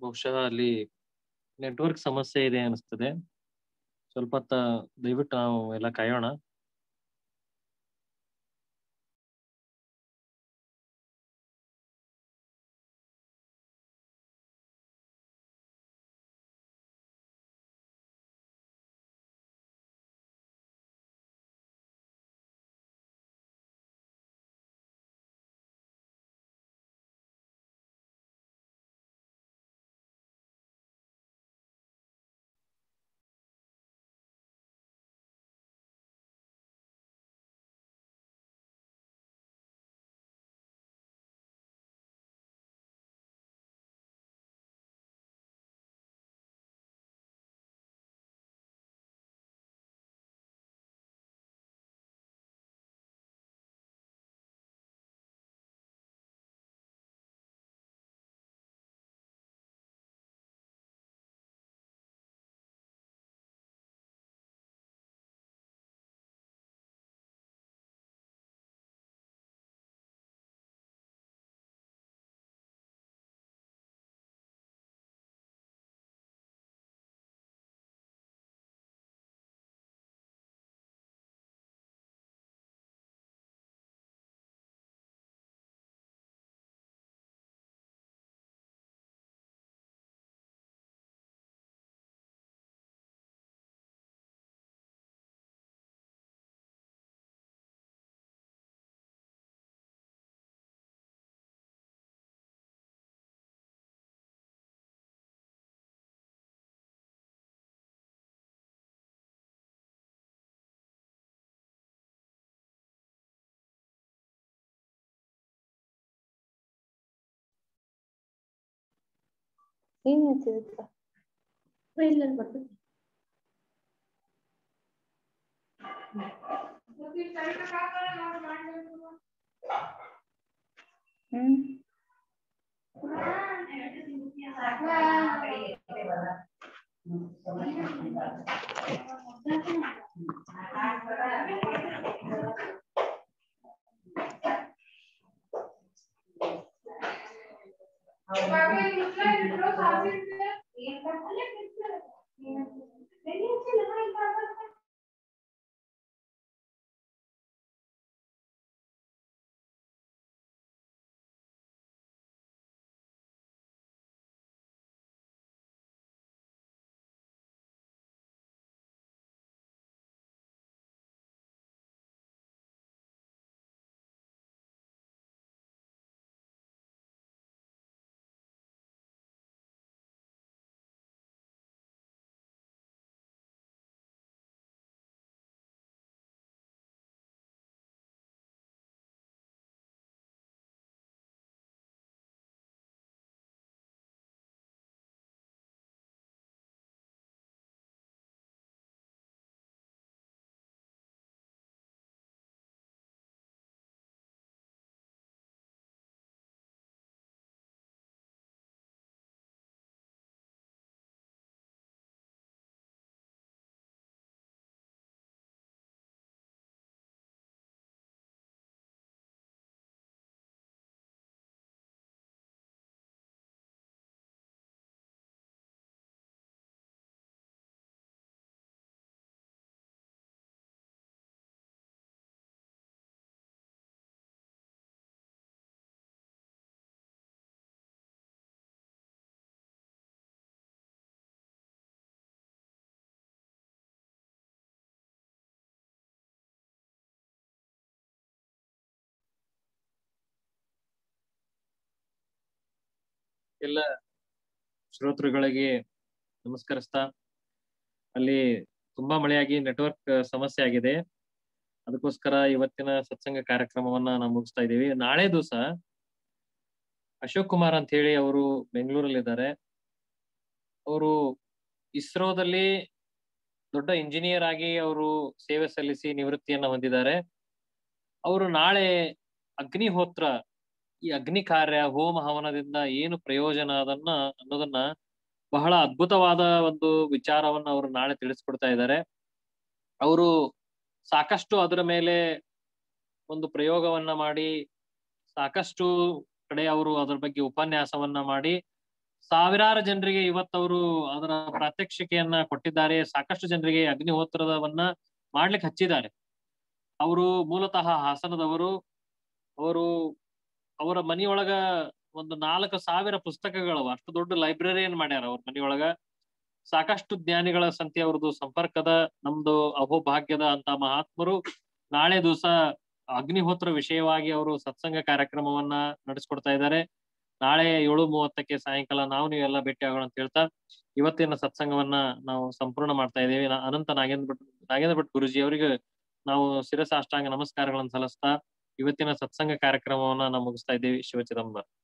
ಬಹುಶಃ ಅಲ್ಲಿ ನೆಟ್ವರ್ಕ್ ಸಮಸ್ಯೆ ಇದೆ ಅನಿಸ್ತದೆ ಸ್ವಲ್ಪ ಹೊತ್ತ ದಯವಿಟ್ಟು ನಾವು ಎಲ್ಲ ಕಾಯೋಣ ಏನ್ ಹೇಳ್ತಿದ್ದ ಇಲ್ಲಲ್ಲಿ ಬರ್ತದೆ ಹ್ಮ್ ಎಲ್ಲ ಶ್ರೋತೃಗಳಿಗೆ ನಮಸ್ಕರಿಸ್ತಾ ಅಲ್ಲಿ ತುಂಬಾ ಮಳೆಯಾಗಿ ನೆಟ್ವರ್ಕ್ ಸಮಸ್ಯೆ ಆಗಿದೆ ಅದಕ್ಕೋಸ್ಕರ ಇವತ್ತಿನ ಸತ್ಸಂಗ ಕಾರ್ಯಕ್ರಮವನ್ನ ನಾವು ಮುಗಿಸ್ತಾ ಇದ್ದೀವಿ ನಾಳೆ ದಿವಸ ಅಶೋಕ್ ಕುಮಾರ್ ಅಂತ ಹೇಳಿ ಅವರು ಬೆಂಗಳೂರಲ್ಲಿ ಇದ್ದಾರೆ ಅವರು ಇಸ್ರೋದಲ್ಲಿ ದೊಡ್ಡ ಇಂಜಿನಿಯರ್ ಆಗಿ ಅವರು ಸೇವೆ ಸಲ್ಲಿಸಿ ನಿವೃತ್ತಿಯನ್ನ ಹೊಂದಿದ್ದಾರೆ ಅವರು ನಾಳೆ ಅಗ್ನಿಹೋತ್ರ ಈ ಅಗ್ನಿ ಕಾರ್ಯ ಹೋಮ ಹವನದಿಂದ ಏನು ಪ್ರಯೋಜನ ಅದನ್ನ ಅನ್ನೋದನ್ನ ಬಹಳ ಅದ್ಭುತವಾದ ಒಂದು ವಿಚಾರವನ್ನ ಅವರು ನಾಳೆ ತಿಳಿಸ್ಕೊಡ್ತಾ ಇದ್ದಾರೆ ಅವರು ಸಾಕಷ್ಟು ಅದರ ಮೇಲೆ ಒಂದು ಪ್ರಯೋಗವನ್ನ ಮಾಡಿ ಸಾಕಷ್ಟು ಕಡೆ ಅವರು ಅದ್ರ ಬಗ್ಗೆ ಉಪನ್ಯಾಸವನ್ನ ಮಾಡಿ ಸಾವಿರಾರು ಜನರಿಗೆ ಇವತ್ತವರು ಅದರ ಪ್ರಾತ್ಯಕ್ಷಿಕೆಯನ್ನ ಕೊಟ್ಟಿದ್ದಾರೆ ಸಾಕಷ್ಟು ಜನರಿಗೆ ಅಗ್ನಿಹೋತ್ರವನ್ನ ಮಾಡ್ಲಿಕ್ಕೆ ಹಚ್ಚಿದ್ದಾರೆ ಅವರು ಮೂಲತಃ ಹಾಸನದವರು ಅವರು ಅವರ ಮನಿಯೊಳಗ ಒಂದು ನಾಲ್ಕು ಸಾವಿರ ಪುಸ್ತಕಗಳವ ಅಷ್ಟು ದೊಡ್ಡ ಲೈಬ್ರರಿಯನ್ ಮಾಡ್ಯಾರ ಅವ್ರ ಮನಿಯೊಳಗ ಸಾಕಷ್ಟು ಜ್ಞಾನಿಗಳ ಸಂಖ್ಯೆ ಅವ್ರದ್ದು ಸಂಪರ್ಕದ ನಮ್ದು ಅಹೋಭಾಗ್ಯದ ಅಂತ ಮಹಾತ್ಮರು ನಾಳೆ ದಿವಸ ಅಗ್ನಿಹೋತ್ರ ವಿಷಯವಾಗಿ ಅವರು ಸತ್ಸಂಗ ಕಾರ್ಯಕ್ರಮವನ್ನ ನಡೆಸ್ಕೊಡ್ತಾ ಇದ್ದಾರೆ ನಾಳೆ ಏಳು ಮೂವತ್ತಕ್ಕೆ ಸಾಯಂಕಾಲ ನಾವು ನೀವೆಲ್ಲ ಭೇಟಿ ಆಗೋಣ ಅಂತ ಹೇಳ್ತಾ ಇವತ್ತಿನ ಸತ್ಸಂಗವನ್ನ ನಾವು ಸಂಪೂರ್ಣ ಮಾಡ್ತಾ ಇದ್ದೇವೆ ನಾ- ಅನಂತ ನಾಗೇಂದ್ರ ಭಟ್ ನಾಗೇಂದ್ರ ಭಟ್ ಗುರುಜಿ ಅವರಿಗೆ ನಾವು ಶಿರಸಾಷ್ಟಾಂಗ ನಮಸ್ಕಾರಗಳನ್ನು ಸಲ್ಲಿಸ್ತಾ ಇವತ್ತಿನ ಸತ್ಸಂಗ ಕಾರ್ಯಕ್ರಮವನ್ನ ನಾವು ಮುಗಿಸ್ತಾ ಇದ್ದೇವೆ ಶಿವಚಿದಂಬರ